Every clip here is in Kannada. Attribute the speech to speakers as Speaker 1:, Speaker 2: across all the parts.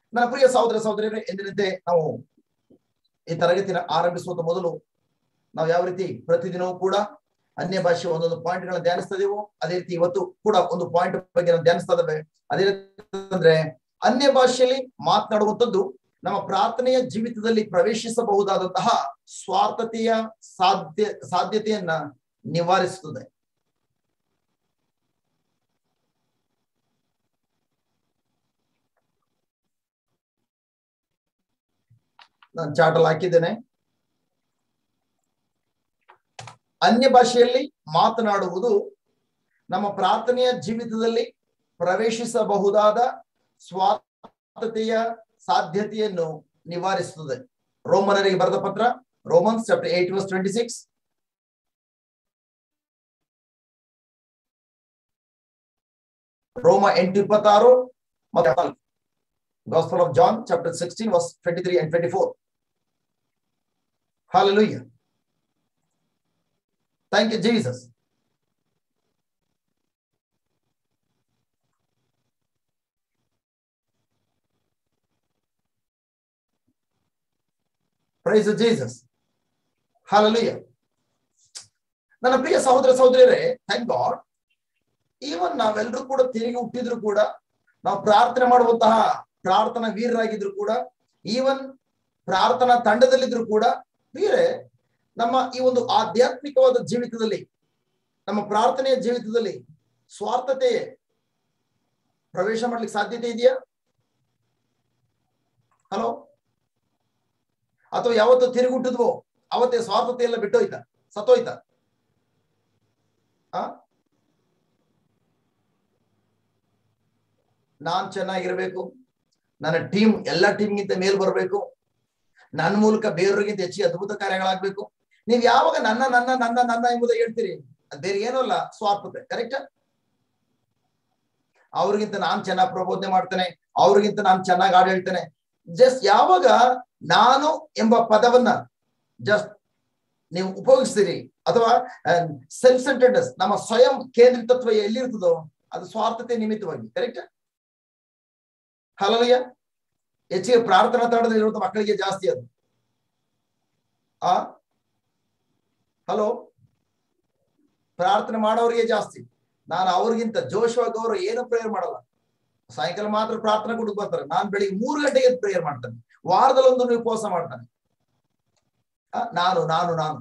Speaker 1: ನನ್ನ ಪ್ರಿಯ ಸಹೋದರ ಸಹೋದರಿಯರೇ ಎಂದಿನಂತೆ ನಾವು ಈ ತರಗತಿನ ಆರಂಭಿಸುವ ಮೊದಲು ನಾವು ಯಾವ ರೀತಿ ಪ್ರತಿದಿನವೂ ಕೂಡ ಅನ್ಯ ಭಾಷೆ ಒಂದೊಂದು ಪಾಯಿಂಟ್ ಗಳನ್ನ ಧ್ಯಾನಿಸ್ತಾ ಇದೀವೋ ಅದೇ ರೀತಿ ಇವತ್ತು ಕೂಡ ಒಂದು ಪಾಯಿಂಟ್ ಬಗ್ಗೆ ನಾವು ಧ್ಯಾನಿಸ್ತಾ ಇದ್ದೇವೆ ಅದೇ ರೀತಿ ಅಂದ್ರೆ ಅನ್ಯ ಭಾಷೆಯಲ್ಲಿ ಮಾತನಾಡುವಂಥದ್ದು ನಮ್ಮ ಪ್ರಾರ್ಥನೆಯ ಜೀವಿತದಲ್ಲಿ ಪ್ರವೇಶಿಸಬಹುದಾದಂತಹ ಸ್ವಾರ್ಥತೆಯ ಸಾಧ್ಯ ಸಾಧ್ಯತೆಯನ್ನ ನಿವಾರಿಸುತ್ತದೆ ನಾನು ಚಾಟಲ್ ಹಾಕಿದ್ದೇನೆ ಅನ್ಯ ಭಾಷೆಯಲ್ಲಿ ಮಾತನಾಡುವುದು ನಮ್ಮ ಪ್ರಾರ್ಥನೆಯ ಜೀವಿತದಲ್ಲಿ ಪ್ರವೇಶಿಸಬಹುದಾದ ಸ್ವಾರ್ಥತೆಯ ಸಾಧ್ಯತೆಯನ್ನು ನಿವಾರಿಸುತ್ತದೆ ರೋಮನರಿಗೆ ಬರೆದ ಪತ್ರ Romans chapter eight verse twenty six ರೋಮ ಎಂಟು ಇಪ್ಪತ್ತಾರು ಮತ್ತು gospel of John chapter sixteen verse twenty three and twenty four Hallelujah. Thank you, Jesus. Praise Jesus. Hallelujah. ನನ್ನ ಪ್ರಿಯ ಸಹೋದರ ಸಹೋದರಿಯರೇ ಥ್ಯಾಂಕ್ ಗಾಡ್ ಈವನ್ ನಾವೆಲ್ಲರೂ ಕೂಡ ತಿರುಗಿ ಹುಟ್ಟಿದ್ರು ಕೂಡ ನಾವು ಪ್ರಾರ್ಥನೆ ಮಾಡುವಂತಹ ಪ್ರಾರ್ಥನಾ ವೀರರಾಗಿದ್ರು ಕೂಡ ಈವನ್ ಪ್ರಾರ್ಥನಾ ತಂಡದಲ್ಲಿದ್ರು ಕೂಡ ಪ್ರಿಯರೇ ನಮ್ಮ ಈ ಒಂದು ಆಧ್ಯಾತ್ಮಿಕವಾದ ಜೀವಿತದಲ್ಲಿ ನಮ್ಮ ಪ್ರಾರ್ಥನೆಯ ಜೀವಿತದಲ್ಲಿ ಸ್ವಾರ್ಥತೆ ಪ್ರವೇಶ ಮಾಡ್ಲಿಕ್ಕೆ ಸಾಧ್ಯತೆ ಇದೆಯಾ ಹಲೋ ಅಥವಾ ಯಾವತ್ತು ತಿರುಗುಟ್ಟಿದ್ವೋ ಅವತ್ತೇ ಸ್ವಾರ್ಥತೆ ಎಲ್ಲ ಬಿಟ್ಟೋಯ್ತ ಸತ್ತೋಯ್ತ ಆ ನಾನ್ ಚೆನ್ನಾಗಿರ್ಬೇಕು ನನ್ನ ಟೀಮ್ ಎಲ್ಲ ಟೀಮ್ಗಿಂತ ಮೇಲ್ ಬರಬೇಕು ನನ್ನ ಮೂಲಕ ಬೇರೆಯವರಿಗಿಂತ ಹೆಚ್ಚಿಗೆ ಅದ್ಭುತ ಕಾರ್ಯಗಳಾಗ್ಬೇಕು ನೀವ್ ಯಾವಾಗ ನನ್ನ ನನ್ನ ನನ್ನ ನನ್ನ ಎಂಬುದ ಹೇಳ್ತೀರಿ ಅದ್ ಬೇರೆ ಏನೂ ಅಲ್ಲ ಸ್ವಾರ್ಥತೆ ಕರೆಕ್ಟ್ ಅವ್ರಿಗಿಂತ ನಾನ್ ಚೆನ್ನಾಗಿ ಪ್ರಬೋಧನೆ ಮಾಡ್ತೇನೆ ಅವ್ರಿಗಿಂತ ನಾನ್ ಚೆನ್ನಾಗಿ ಹಾಡು ಹೇಳ್ತೇನೆ ಜಸ್ಟ್ ಯಾವಾಗ ನಾನು ಎಂಬ ಪದವನ್ನ ಜಸ್ಟ್ ನೀವು ಉಪಯೋಗಿಸ್ತೀರಿ ಅಥವಾ ಸೆಲ್ಫ್ ಸೆಂಟರ್ನೆಸ್ ನಮ್ಮ ಸ್ವಯಂ ಕೇಂದ್ರಿತತ್ವ ಎಲ್ಲಿರ್ತದೋ ಅದು ಸ್ವಾರ್ಥತೆ ನಿಮಿತ್ತವಾಗಿ ಕರೆಕ್ಟ್ ಹಲಲಯ್ಯ ಹೆಚ್ಚಿಗೆ ಪ್ರಾರ್ಥನಾ ತಾಣದಲ್ಲಿರುವಂತ ಮಕ್ಕಳಿಗೆ ಜಾಸ್ತಿ ಅದು ಆ ಹಲೋ ಪ್ರಾರ್ಥನೆ ಮಾಡೋರಿಗೆ ಜಾಸ್ತಿ ನಾನು ಅವ್ರಿಗಿಂತ ಜೋಶವಾಗಿ ಅವರು ಏನು ಪ್ರೇಯರ್ ಮಾಡಲ್ಲ ಸಾಯಂಕಾಲ ಮಾತ್ರ ಪ್ರಾರ್ಥನೆ ಕೊಟ್ಟು ಬರ್ತಾರೆ ನಾನ್ ಬೆಳಿಗ್ಗೆ ಮೂರು ಗಂಟೆಗೆ ಪ್ರೇಯರ್ ಮಾಡ್ತಾನೆ ವಾರದಲ್ಲಿ ಒಂದು ಉಪವಾಸ ಮಾಡ್ತಾನೆ ನಾನು ನಾನು ನಾನು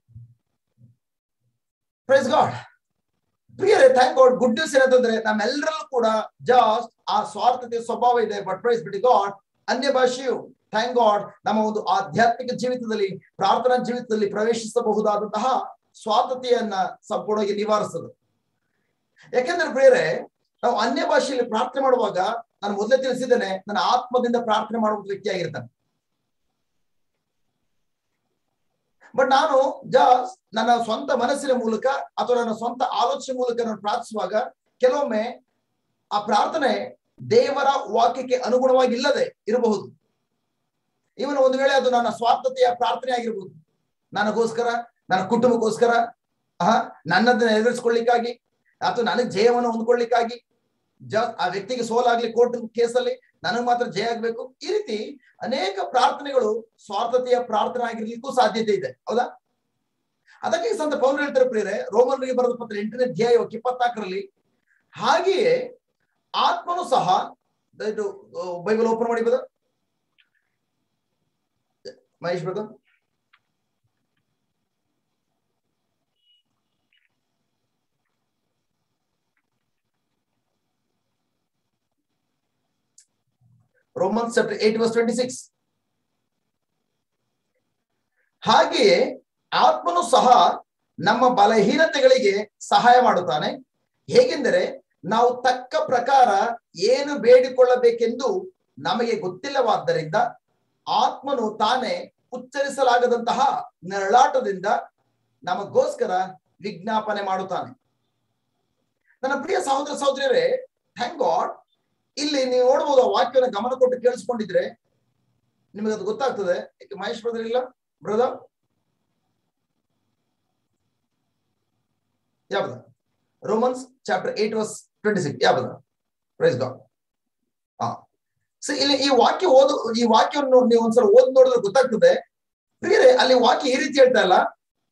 Speaker 1: ಪ್ರೈಸ್ ಗಾಡ್ ಪ್ರಿಯರೇ ಥ್ಯಾಂಕ್ ಗಾಡ್ ಗುಡ್ ನ್ಯೂಸ್ ಏನಂತಂದ್ರೆ ನಮ್ಮೆಲ್ಲರಲ್ಲೂ ಕೂಡ ಜಾಸ್ಟ್ ಆ ಸ್ವಾರ್ಥತೆ ಸ್ವಭಾವ ಇದೆ ಬಟ್ ಪ್ರೈಸ್ ಬಿಡಿ ಗಾಡ್ ಅನ್ಯ ಭಾಷೆಯು ಥ್ಯಾಂಕ್ ಗಾಡ್ ನಮ್ಮ ಒಂದು ಆಧ್ಯಾತ್ಮಿಕ ಜೀವಿತದಲ್ಲಿ ಪ್ರಾರ್ಥನಾ ಜೀವಿತದಲ್ಲಿ ಪ್ರವೇಶಿಸಬಹುದಾದಂತಹ ಸ್ವಾರ್ಥತೆಯನ್ನ ಸಂಪೂರ್ಣವಾಗಿ ನಿವಾರಿಸದು ಯಾಕೆಂದ್ರೆ ಪ್ರಿಯರೇ ನಾವು ಅನ್ಯ ಭಾಷೆಯಲ್ಲಿ ಪ್ರಾರ್ಥನೆ ಮಾಡುವಾಗ ನಾನು ಮೊದಲೇ ತಿಳಿಸಿದ್ದೇನೆ ನನ್ನ ಆತ್ಮದಿಂದ ಪ್ರಾರ್ಥನೆ ಮಾಡುವ ವ್ಯಕ್ತಿ ಆಗಿರ್ತಾನೆ ಬಟ್ ನಾನು ಜಾಸ್ ನನ್ನ ಸ್ವಂತ ಮನಸ್ಸಿನ ಮೂಲಕ ಅಥವಾ ನನ್ನ ಸ್ವಂತ ಆಲೋಚನೆ ಮೂಲಕ ನಾನು ಪ್ರಾರ್ಥಿಸುವಾಗ ಕೆಲವೊಮ್ಮೆ ಆ ಪ್ರಾರ್ಥನೆ ದೇವರ ವಾಕ್ಯಕ್ಕೆ ಅನುಗುಣವಾಗಿ ಇಲ್ಲದೆ ಇರಬಹುದು ಇವನು ಒಂದು ವೇಳೆ ಅದು ನನ್ನ ಸ್ವಾರ್ಥತೆಯ ಪ್ರಾರ್ಥನೆ ಆಗಿರ್ಬೋದು ನನಗೋಸ್ಕರ ನನ್ನ ಕುಟುಂಬಕ್ಕೋಸ್ಕರ ಆ ನನ್ನದನ್ನ ನೆರವೇರಿಸ್ಕೊಳ್ಳಿಕ್ಕಾಗಿ ಅಥವಾ ನನಗೆ ಜಯವನ್ನು ಹೊಂದ್ಕೊಳ್ಳಿಕ್ಕಾಗಿ ಜ ಆ ವ್ಯಕ್ತಿಗೆ ಸೋಲಾಗ್ಲಿ ಕೋರ್ಟ್ ಕೇಸಲ್ಲಿ ನನಗೆ ಮಾತ್ರ ಜಯ ಆಗ್ಬೇಕು ಈ ರೀತಿ ಅನೇಕ ಪ್ರಾರ್ಥನೆಗಳು ಸ್ವಾರ್ಥತೆಯ ಪ್ರಾರ್ಥನೆ ಆಗಿರ್ಲಿಕ್ಕೂ ಸಾಧ್ಯತೆ ಇದೆ ಹೌದಾ ಅದಕ್ಕೆ ಸಂತ ಪೌಲ್ ಹೇಳ್ತಾರೆ ಪ್ರಿಯರೇ ರೋಮನ್ರಿಗೆ ಬರೆದ ಪತ್ರ ಎಂಟನೇ ಅಧ್ಯಾಯ ಇಪ್ಪತ್ನಾಲ್ಕರಲ್ಲಿ ಹಾಗೆಯೇ ಆತ್ಮನು ಸಹ ಇದು ಬೈಬಲ್ ಓಪನ್ ಮಾಡಿ ಬದ Mahesh brother Romans chapter eight verse twenty six ಹಾಗೆಯೇ ಆತ್ಮನು ಸಹ ನಮ್ಮ ಬಲಹೀನತೆಗಳಿಗೆ ಸಹಾಯ ಮಾಡುತ್ತಾನೆ ಹೇಗೆಂದರೆ ನಾವು ತಕ್ಕ ಪ್ರಕಾರ ಏನು ಬೇಡಿಕೊಳ್ಳಬೇಕೆಂದು ನಮಗೆ ಗೊತ್ತಿಲ್ಲವಾದ್ದರಿಂದ ಆತ್ಮನು ತಾನೇ ಉಚ್ಚರಿಸಲಾಗದಂತಹ ನೆರಳಾಟದಿಂದ ನಮಗೋಸ್ಕರ ವಿಜ್ಞಾಪನೆ ಮಾಡುತ್ತಾನೆ ನನ್ನ ಪ್ರಿಯ ಸಹೋದರ ಸಹೋದರಿಯರೇ ಥ್ಯಾಂಕ್ ಗಾಡ್ ಇಲ್ಲಿ ನೀವು ನೋಡ್ಬೋದು ಆ ವಾಕ್ಯವನ್ನು ಗಮನ ಕೊಟ್ಟು ಕೇಳಿಸ್ಕೊಂಡಿದ್ರೆ ನಿಮಗೆ ಅದು ಗೊತ್ತಾಗ್ತದೆ ಮಹೇಶ್ ಬ್ರದರ್ ಇಲ್ಲ ಬ್ರದರ್ ಯಾವ್ದ Romans chapter eight verse twenty six ಯಾವ್ದ ಪ್ರೈಸ್ ಗಾಡ್ ಹಾ ಸೊ ಇಲ್ಲಿ ಈ ವಾಕ್ಯ ಓದು ಈ ವಾಕ್ಯವನ್ನು ನೀವು ಒಂದ್ಸಲ ಓದ್ ನೋಡಿದ್ರೆ ಗೊತ್ತಾಗ್ತದೆ ಪ್ರಿಯರೇ ಅಲ್ಲಿ ವಾಕ್ಯ ಈ ರೀತಿ ಹೇಳ್ತಾ ಇಲ್ಲ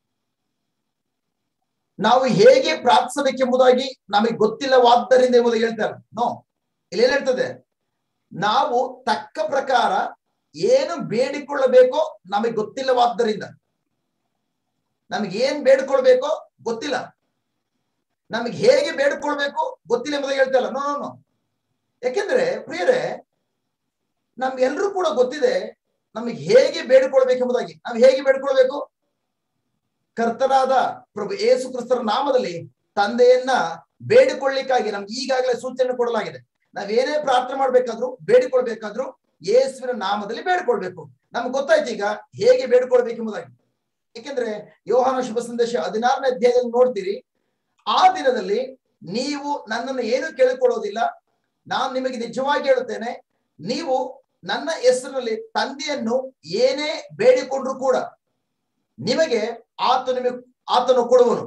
Speaker 1: ನಾವು ಹೇಗೆ ಪ್ರಾರ್ಥಿಸಬೇಕೆಂಬುದಾಗಿ ನಮಗೆ ಗೊತ್ತಿಲ್ಲವಾದ್ದರಿಂದ ಎಂಬುದಾಗಿ ಹೇಳ್ತಾರೆ ನೋ ಇಲ್ಲಿ ಏನ್ ಹೇಳ್ತದೆ ನಾವು ತಕ್ಕ ಪ್ರಕಾರ ಏನು ಬೇಡಿಕೊಳ್ಳಬೇಕೋ ನಮಗೆ ಗೊತ್ತಿಲ್ಲವಾದ್ದರಿಂದ ನಮಗೆ ಏನ್ ಬೇಡ್ಕೊಳ್ಬೇಕೋ ಗೊತ್ತಿಲ್ಲ ನಮಗೆ ಹೇಗೆ ಬೇಡ್ಕೊಳ್ಬೇಕು ಗೊತ್ತಿಲ್ಲ ಎಂಬುದಾಗಿ ಹೇಳ್ತಾ ಇಲ್ಲ ನೋ ನೋ ನೋ ಯಾಕೆಂದ್ರೆ ಪ್ರಿಯರೇ ನಮ್ಗೆಲ್ರೂ ಕೂಡ ಗೊತ್ತಿದೆ ನಮಗೆ ಹೇಗೆ ಬೇಡಿಕೊಳ್ಬೇಕೆಂಬುದಾಗಿ ನಾವು ಹೇಗೆ ಬೇಡ್ಕೊಳ್ಬೇಕು ಕರ್ತನಾದ ಪ್ರಭು ಏಸು ಕ್ರಿಸ್ತರ ನಾಮದಲ್ಲಿ ತಂದೆಯನ್ನ ಬೇಡಿಕೊಳ್ಳಿಕ್ಕಾಗಿ ನಮ್ಗೆ ಈಗಾಗಲೇ ಸೂಚನೆ ಕೊಡಲಾಗಿದೆ ನಾವೇನೇ ಪ್ರಾರ್ಥನೆ ಮಾಡ್ಬೇಕಾದ್ರೂ ಬೇಡಿಕೊಳ್ಬೇಕಾದ್ರೂ ಯೇಸುವಿನ ನಾಮದಲ್ಲಿ ಬೇಡ್ಕೊಳ್ಬೇಕು ನಮ್ಗೆ ಗೊತ್ತಾಯ್ತು ಈಗ ಹೇಗೆ ಬೇಡ್ಕೊಳ್ಬೇಕೆಂಬುದಾಗಿ ಏಕೆಂದ್ರೆ ಯೋಹಾನ ಶುಭ ಸಂದೇಶ ಹದಿನಾರನೇ ಅಧ್ಯಾಯದಲ್ಲಿ ನೋಡ್ತೀರಿ ಆ ದಿನದಲ್ಲಿ ನೀವು ನನ್ನನ್ನು ಏನು ಕೇಳಿಕೊಳ್ಳೋದಿಲ್ಲ ನಾನು ನಿಮಗೆ ನಿಜವಾಗಿ ಹೇಳುತ್ತೇನೆ ನೀವು ನನ್ನ ಹೆಸರಿನಲ್ಲಿ ತಂದೆಯನ್ನು ಏನೇ ಬೇಡಿಕೊಂಡ್ರು ಕೂಡ ನಿಮಗೆ ಆತ ನಿಮಗೆ ಆತನು ಕೊಡುವನು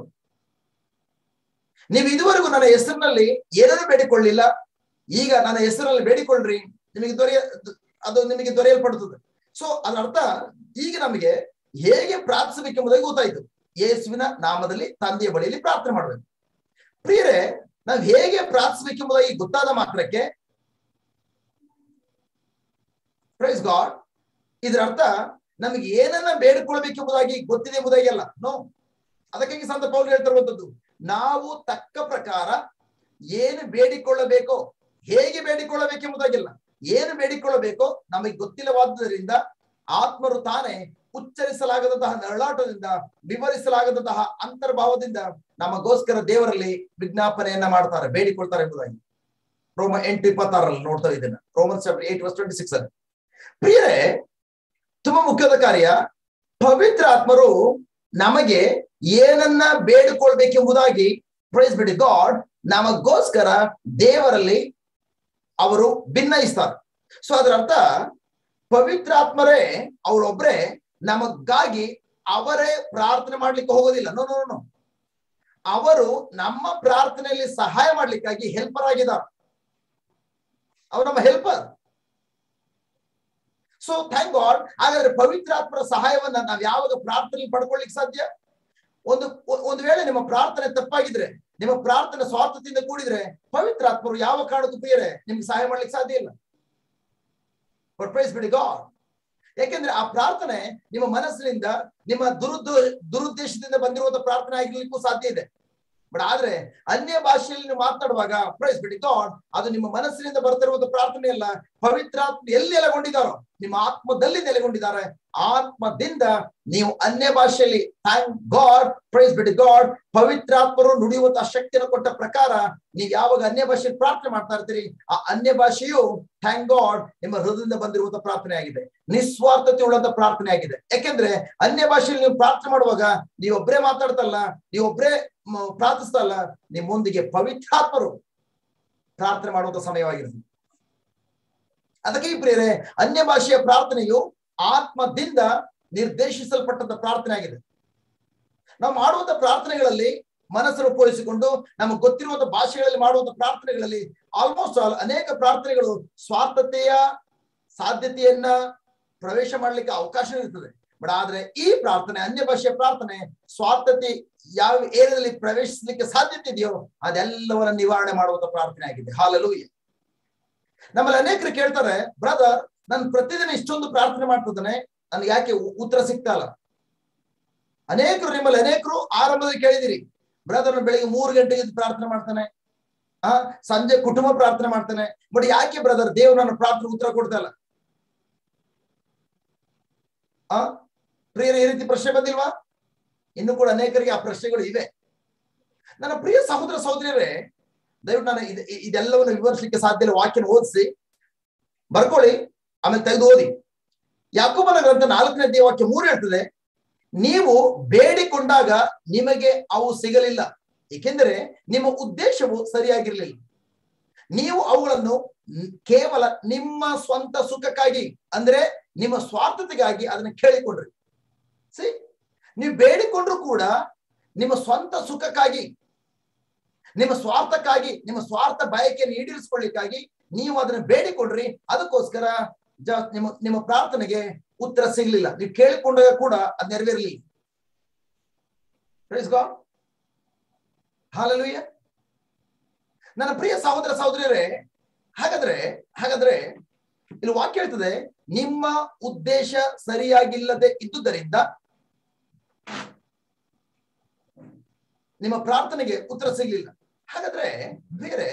Speaker 1: ನೀವು ಇದುವರೆಗೂ ನನ್ನ ಹೆಸರಿನಲ್ಲಿ ಏನನ್ನು ಬೇಡಿಕೊಳ್ಳಿಲ್ಲ ಈಗ ನನ್ನ ಹೆಸರಲ್ಲಿ ಬೇಡಿಕೊಳ್ಳ್ರಿ ನಿಮಗೆ ದೊರೆಯ ಅದು ನಿಮಗೆ ದೊರೆಯಲ್ಪಡುತ್ತದೆ ಸೊ ಅದರ ಅರ್ಥ ಈಗ ನಮಗೆ ಹೇಗೆ ಪ್ರಾರ್ಥಿಸಬೇಕೆಂಬುದಾಗಿ ಗೊತ್ತಾಯ್ತು ಯೇಸುವಿನ ನಾಮದಲ್ಲಿ ತಂದೆಯ ಬಳಿಯಲ್ಲಿ ಪ್ರಾರ್ಥನೆ ಮಾಡಬೇಕು ಪ್ರಿಯರೇ ನಾವು ಹೇಗೆ ಪ್ರಾರ್ಥಿಸಬೇಕೆಂಬುದಾಗಿ ಗೊತ್ತಾದ ಮಾತ್ರಕ್ಕೆ ಪ್ರೈಸ್ ಗಾಡ್ ಇದರ ಅರ್ಥ ನಮಗೆ ಏನನ್ನ ಬೇಡಿಕೊಳ್ಬೇಕೆಂಬುದಾಗಿ ಗೊತ್ತಿದೆ ಎಂಬುದಾಗಿ ಅಲ್ಲ ನೋ ಅದಕ್ಕಾಗಿ ಸಂತ ಪೌಲ್ ಹೇಳ್ತಿರುವಂತದ್ದು ನಾವು ತಕ್ಕ ಪ್ರಕಾರ ಏನು ಬೇಡಿಕೊಳ್ಳಬೇಕೋ ಹೇಗೆ ಬೇಡಿಕೊಳ್ಳಬೇಕೆಂಬುದಾಗಿಲ್ಲ ಏನು ಬೇಡಿಕೊಳ್ಳಬೇಕೋ ನಮಗೆ ಗೊತ್ತಿಲ್ಲವಾದ್ದರಿಂದ ಆತ್ಮರು ತಾನೇ ಉಚ್ಚರಿಸಲಾಗದಂತಹ ನರಳಾಟದಿಂದ ವಿವರಿಸಲಾಗದಂತಹ ಅಂತರ್ಭಾವದಿಂದ ನಮಗೋಸ್ಕರ ದೇವರಲ್ಲಿ ವಿಜ್ಞಾಪನೆಯನ್ನ ಮಾಡ್ತಾರೆ ಬೇಡಿಕೊಳ್ತಾರೆ ಎಂಬುದಾಗಿ ರೋಮ ಎಂಟು ಇಪ್ಪತ್ತಾರಲ್ಲಿ ನೋಡ್ತಾ ಇದ್ದೇನೆ Roman eight verse twenty six ಅಲ್ಲಿ ಪ್ರಿಯರೇ ತುಂಬಾ ಮುಖ್ಯದ ಕಾರ್ಯ ಪವಿತ್ರ ಆತ್ಮರು ನಮಗೆ ಏನನ್ನ ಬೇಡಿಕೊಳ್ಬೇಕೆಂಬುದಾಗಿ ಪ್ರೈಸ್ ಬಿಡಿ ಗಾಡ್ ನಮಗೋಸ್ಕರ ದೇವರಲ್ಲಿ ಅವರು ಭಿನ್ನಯಿಸ್ತಾರೆ ಸೊ ಅದರ ಅರ್ಥ ಪವಿತ್ರಾತ್ಮರೇ ಅವರೊಬ್ರೆ ನಮಗಾಗಿ ಅವರೇ ಪ್ರಾರ್ಥನೆ ಮಾಡ್ಲಿಕ್ಕೆ ಹೋಗೋದಿಲ್ಲ ನೋ ನೋ ನೋ ಅವರು ನಮ್ಮ ಪ್ರಾರ್ಥನೆಯಲ್ಲಿ ಸಹಾಯ ಮಾಡ್ಲಿಕ್ಕಾಗಿ ಹೆಲ್ಪರ್ ಆಗಿದ್ದಾರೆ ಅವ್ರು ನಮ್ಮ ಹೆಲ್ಪರ್ ಸೊ ಥ್ಯಾಂಕ್ ಗಾಡ್ ಹಾಗಾದ್ರೆ ಪವಿತ್ರಾತ್ಮರ ಸಹಾಯವನ್ನ ನಾವ್ ಯಾವಾಗ ಪ್ರಾರ್ಥನೆ ಪಡ್ಕೊಳ್ಳಿಕ್ ಸಾಧ್ಯ ಒಂದು ಒಂದು ವೇಳೆ ನಿಮ್ಮ ಪ್ರಾರ್ಥನೆ ತಪ್ಪಾಗಿದ್ರೆ ನಿಮ್ಮ ಪ್ರಾರ್ಥನೆ ಸ್ವಾರ್ಥತೆಯಿಂದ ಕೂಡಿದ್ರೆ ಪವಿತ್ರಾತ್ಮರು ಯಾವ ಕಾರಣಕ್ಕೂ ಪ್ರಿಯರೇ ನಿಮ್ಗೆ ಸಹಾಯ ಮಾಡ್ಲಿಕ್ಕೆ ಸಾಧ್ಯ ಇಲ್ಲ ಬಟ್ ಪ್ರೈಸ್ ಬಿಡಿ ಗಾಡ್ ಯಾಕೆಂದ್ರೆ ಆ ಪ್ರಾರ್ಥನೆ ನಿಮ್ಮ ಮನಸ್ಸಿನಿಂದ ನಿಮ್ಮ ದುರುದ್ದು ದುರುದ್ದೇಶದಿಂದ ಬಂದಿರುವಂತ ಪ್ರಾರ್ಥನೆ ಆಗಿರ್ಲಿಕ್ಕೂ ಸಾಧ್ಯ ಇದೆ ಬಟ್ ಆದ್ರೆ ಅನ್ಯ ಭಾಷೆಯಲ್ಲಿ ನೀವು ಮಾತನಾಡುವಾಗ ಪ್ರೈಸ್ ಬಿಡಿ ಗಾಡ್ ಅದು ನಿಮ್ಮ ಮನಸ್ಸಿನಿಂದ ಬರ್ತಿರುವಂತ ಪ್ರಾರ್ಥನೆ ಅಲ್ಲ ಪವಿತ್ರಾತ್ಮ ಎಲ್ಲಿ ನೆಲೆಗೊಂಡಿದ್ದಾರೋ ನಿಮ್ಮ ಆತ್ಮದಲ್ಲಿ ನೆಲೆಗೊಂಡಿದ್ದಾರೆ ಆತ್ಮದಿಂದ ನೀವು ಅನ್ಯ ಭಾಷೆಯಲ್ಲಿ ಥ್ಯಾಂಕ್ ಗಾಡ್ ಪ್ರೈಸ್ ಬಿಡಿ ಗಾಡ್ ಪವಿತ್ರಾತ್ಮರು ನುಡಿಯುವಂತಹ ಶಕ್ತಿಯನ್ನು ಕೊಟ್ಟ ಪ್ರಕಾರ ನೀವು ಯಾವಾಗ ಅನ್ಯ ಭಾಷೆಯಲ್ಲಿ ಪ್ರಾರ್ಥನೆ ಮಾಡ್ತಾ ಇರ್ತೀರಿ ಆ ಅನ್ಯ ಭಾಷೆಯು ಥ್ಯಾಂಕ್ ಗಾಡ್ ನಿಮ್ಮ ಹೃದಯದಿಂದ ಬಂದಿರುವಂತ ಪ್ರಾರ್ಥನೆ ಆಗಿದೆ ನಿಸ್ವಾರ್ಥತೆ ಉಳ್ಳಂತ ಪ್ರಾರ್ಥನೆ ಆಗಿದೆ ಯಾಕೆಂದ್ರೆ ಅನ್ಯ ಭಾಷೆಯಲ್ಲಿ ನೀವು ಪ್ರಾರ್ಥನೆ ಮಾಡುವಾಗ ನೀವೊಬ್ರೇ ಮಾತಾಡ್ತಲ್ಲ ನೀವೊಬ್ರೇ ಪ್ರಾರ್ಥಿಸ್ತಲ್ಲ ನಿಮ್ಮೊಂದಿಗೆ ಪವಿತ್ರಾತ್ಮರು ಪ್ರಾರ್ಥನೆ ಮಾಡುವಂತ ಸಮಯವಾಗಿರುತ್ತೆ ಅದಕ್ಕೆ ಈ ಪ್ರಿಯರೇ ಅನ್ಯ ಭಾಷೆಯ ಪ್ರಾರ್ಥನೆಯು ಆತ್ಮದಿಂದ ನಿರ್ದೇಶಿಸಲ್ಪಟ್ಟಂತ ಪ್ರಾರ್ಥನೆ ಆಗಿದೆ ನಾವು ಮಾಡುವಂತ ಪ್ರಾರ್ಥನೆಗಳಲ್ಲಿ ಮನಸ್ಸನ್ನು ಪೋಲಿಸಿಕೊಂಡು ನಮಗೆ ಗೊತ್ತಿರುವಂತ ಭಾಷೆಗಳಲ್ಲಿ ಮಾಡುವಂತ ಪ್ರಾರ್ಥನೆಗಳಲ್ಲಿ ಆಲ್ಮೋಸ್ಟ್ ಆಲ್ ಅನೇಕ ಪ್ರಾರ್ಥನೆಗಳು ಸ್ವಾರ್ಥತೆಯ ಸಾಧ್ಯತೆಯನ್ನ ಪ್ರವೇಶ ಮಾಡ್ಲಿಕ್ಕೆ ಅವಕಾಶ ಇರ್ತದೆ ಬಟ್ ಆದ್ರೆ ಈ ಪ್ರಾರ್ಥನೆ ಅನ್ಯ ಭಾಷೆಯ ಪ್ರಾರ್ಥನೆ ಸ್ವಾರ್ಥತೆ ಯಾವ ಏರಿಯಾದಲ್ಲಿ ಪ್ರವೇಶಿಸಲಿಕ್ಕೆ ಸಾಧ್ಯತೆ ಇದೆಯೋ ಅದೆಲ್ಲವನ್ನ ನಿವಾರಣೆ ಮಾಡುವಂತ ಪ್ರಾರ್ಥನೆ ಆಗಿದೆ ಹಾಲಲು ನಮ್ಮಲ್ಲಿ ಅನೇಕರು ಕೇಳ್ತಾರೆ ಬ್ರದರ್ ನಾನು ಪ್ರತಿದಿನ ಇಷ್ಟೊಂದು ಪ್ರಾರ್ಥನೆ ಮಾಡ್ತಿದ್ದಾನೆ ನನ್ಗೆ ಯಾಕೆ ಉತ್ತರ ಸಿಗ್ತಾ ಇಲ್ಲ ಅನೇಕರು ನಿಮ್ಮಲ್ಲಿ ಅನೇಕರು ಆರಂಭದಲ್ಲಿ ಕೇಳಿದಿರಿ ಬ್ರದರ್ ಬೆಳಿಗ್ಗೆ ಮೂರು ಗಂಟೆಗೆ ಪ್ರಾರ್ಥನೆ ಮಾಡ್ತಾನೆ ಆ ಸಂಜೆ ಕುಟುಂಬ ಪ್ರಾರ್ಥನೆ ಮಾಡ್ತಾನೆ ಬಟ್ ಯಾಕೆ ಬ್ರದರ್ ದೇವ್ರು ನನ್ನ ಪ್ರಾರ್ಥನೆ ಉತ್ತರ ಕೊಡ್ತಾ ಇಲ್ಲ ಆ ಪ್ರಿಯರ ಈ ರೀತಿ ಪ್ರಶ್ನೆ ಬಂದಿಲ್ವಾ ಇನ್ನು ಕೂಡ ಅನೇಕರಿಗೆ ಆ ಪ್ರಶ್ನೆಗಳು ಇವೆ ನನ್ನ ಪ್ರಿಯ ಸಹೋದರ ಸಹೋದರಿಯರೇ ದಯವಿಟ್ಟು ನಾನು ಇದೆಲ್ಲವನ್ನು ವಿವರಿಸಲಿಕ್ಕೆ ಸಾಧ್ಯ ಇಲ್ಲ ವಾಕ್ಯನ ಓದಿಸಿ ಬರ್ಕೊಳ್ಳಿ ಆಮೇಲೆ ತೆಗೆದು ಓದಿ ಯಾಕೋಬನ ಗ್ರಂಥ ನಾಲ್ಕನೇ ಅಧ್ಯಾಯ ವಾಕ್ಯ ಮೂರು ಹೇಳ್ತದೆ ನೀವು ಬೇಡಿಕೊಂಡಾಗ ನಿಮಗೆ ಅವು ಸಿಗಲಿಲ್ಲ ಏಕೆಂದರೆ ನಿಮ್ಮ ಉದ್ದೇಶವು ಸರಿಯಾಗಿರ್ಲಿಲ್ಲ ನೀವು ಅವುಗಳನ್ನು ಕೇವಲ ನಿಮ್ಮ ಸ್ವಂತ ಸುಖಕ್ಕಾಗಿ ಅಂದ್ರೆ ನಿಮ್ಮ ಸ್ವಾರ್ಥತೆಗಾಗಿ ಅದನ್ನ ಕೇಳಿಕೊಂಡ್ರಿ ಸಿ ನೀವು ಬೇಡಿಕೊಂಡ್ರು ಕೂಡ ನಿಮ್ಮ ಸ್ವಂತ ಸುಖಕ್ಕಾಗಿ ನಿಮ್ಮ ಸ್ವಾರ್ಥಕ್ಕಾಗಿ ನಿಮ್ಮ ಸ್ವಾರ್ಥ ಬಯಕೆಯನ್ನು ಈಡೇರಿಸಿಕೊಳ್ಳಿಕ್ಕಾಗಿ ನೀವು ಅದನ್ನ ಬೇಡಿಕೊಂಡ್ರಿ ಅದಕ್ಕೋಸ್ಕರ ಜ ನಿಮ್ಮ ನಿಮ್ಮ ಪ್ರಾರ್ಥನೆಗೆ ಉತ್ತರ ಸಿಗ್ಲಿಲ್ಲ ನೀವು ಕೇಳಿಕೊಂಡಾಗ ಕೂಡ ಅದು ನೆರವೇರಲಿಲ್ಲ Praise God. Hallelujah. ನನ್ನ ಪ್ರಿಯ ಸಹೋದರ ಸಹೋದರಿಯರೇ ಹಾಗಾದ್ರೆ ಹಾಗಾದ್ರೆ ಇಲ್ಲಿ ವಾಕ್ಯ ಹೇಳ್ತದೆ ನಿಮ್ಮ ಉದ್ದೇಶ ಸರಿಯಾಗಿಲ್ಲದೆ ಇದ್ದುದರಿಂದ ನಿಮ್ಮ ಪ್ರಾರ್ಥನೆಗೆ ಉತ್ತರ ಸಿಗ್ಲಿಲ್ಲ ಹಾಗಾದ್ರೆ ಬೇರೆ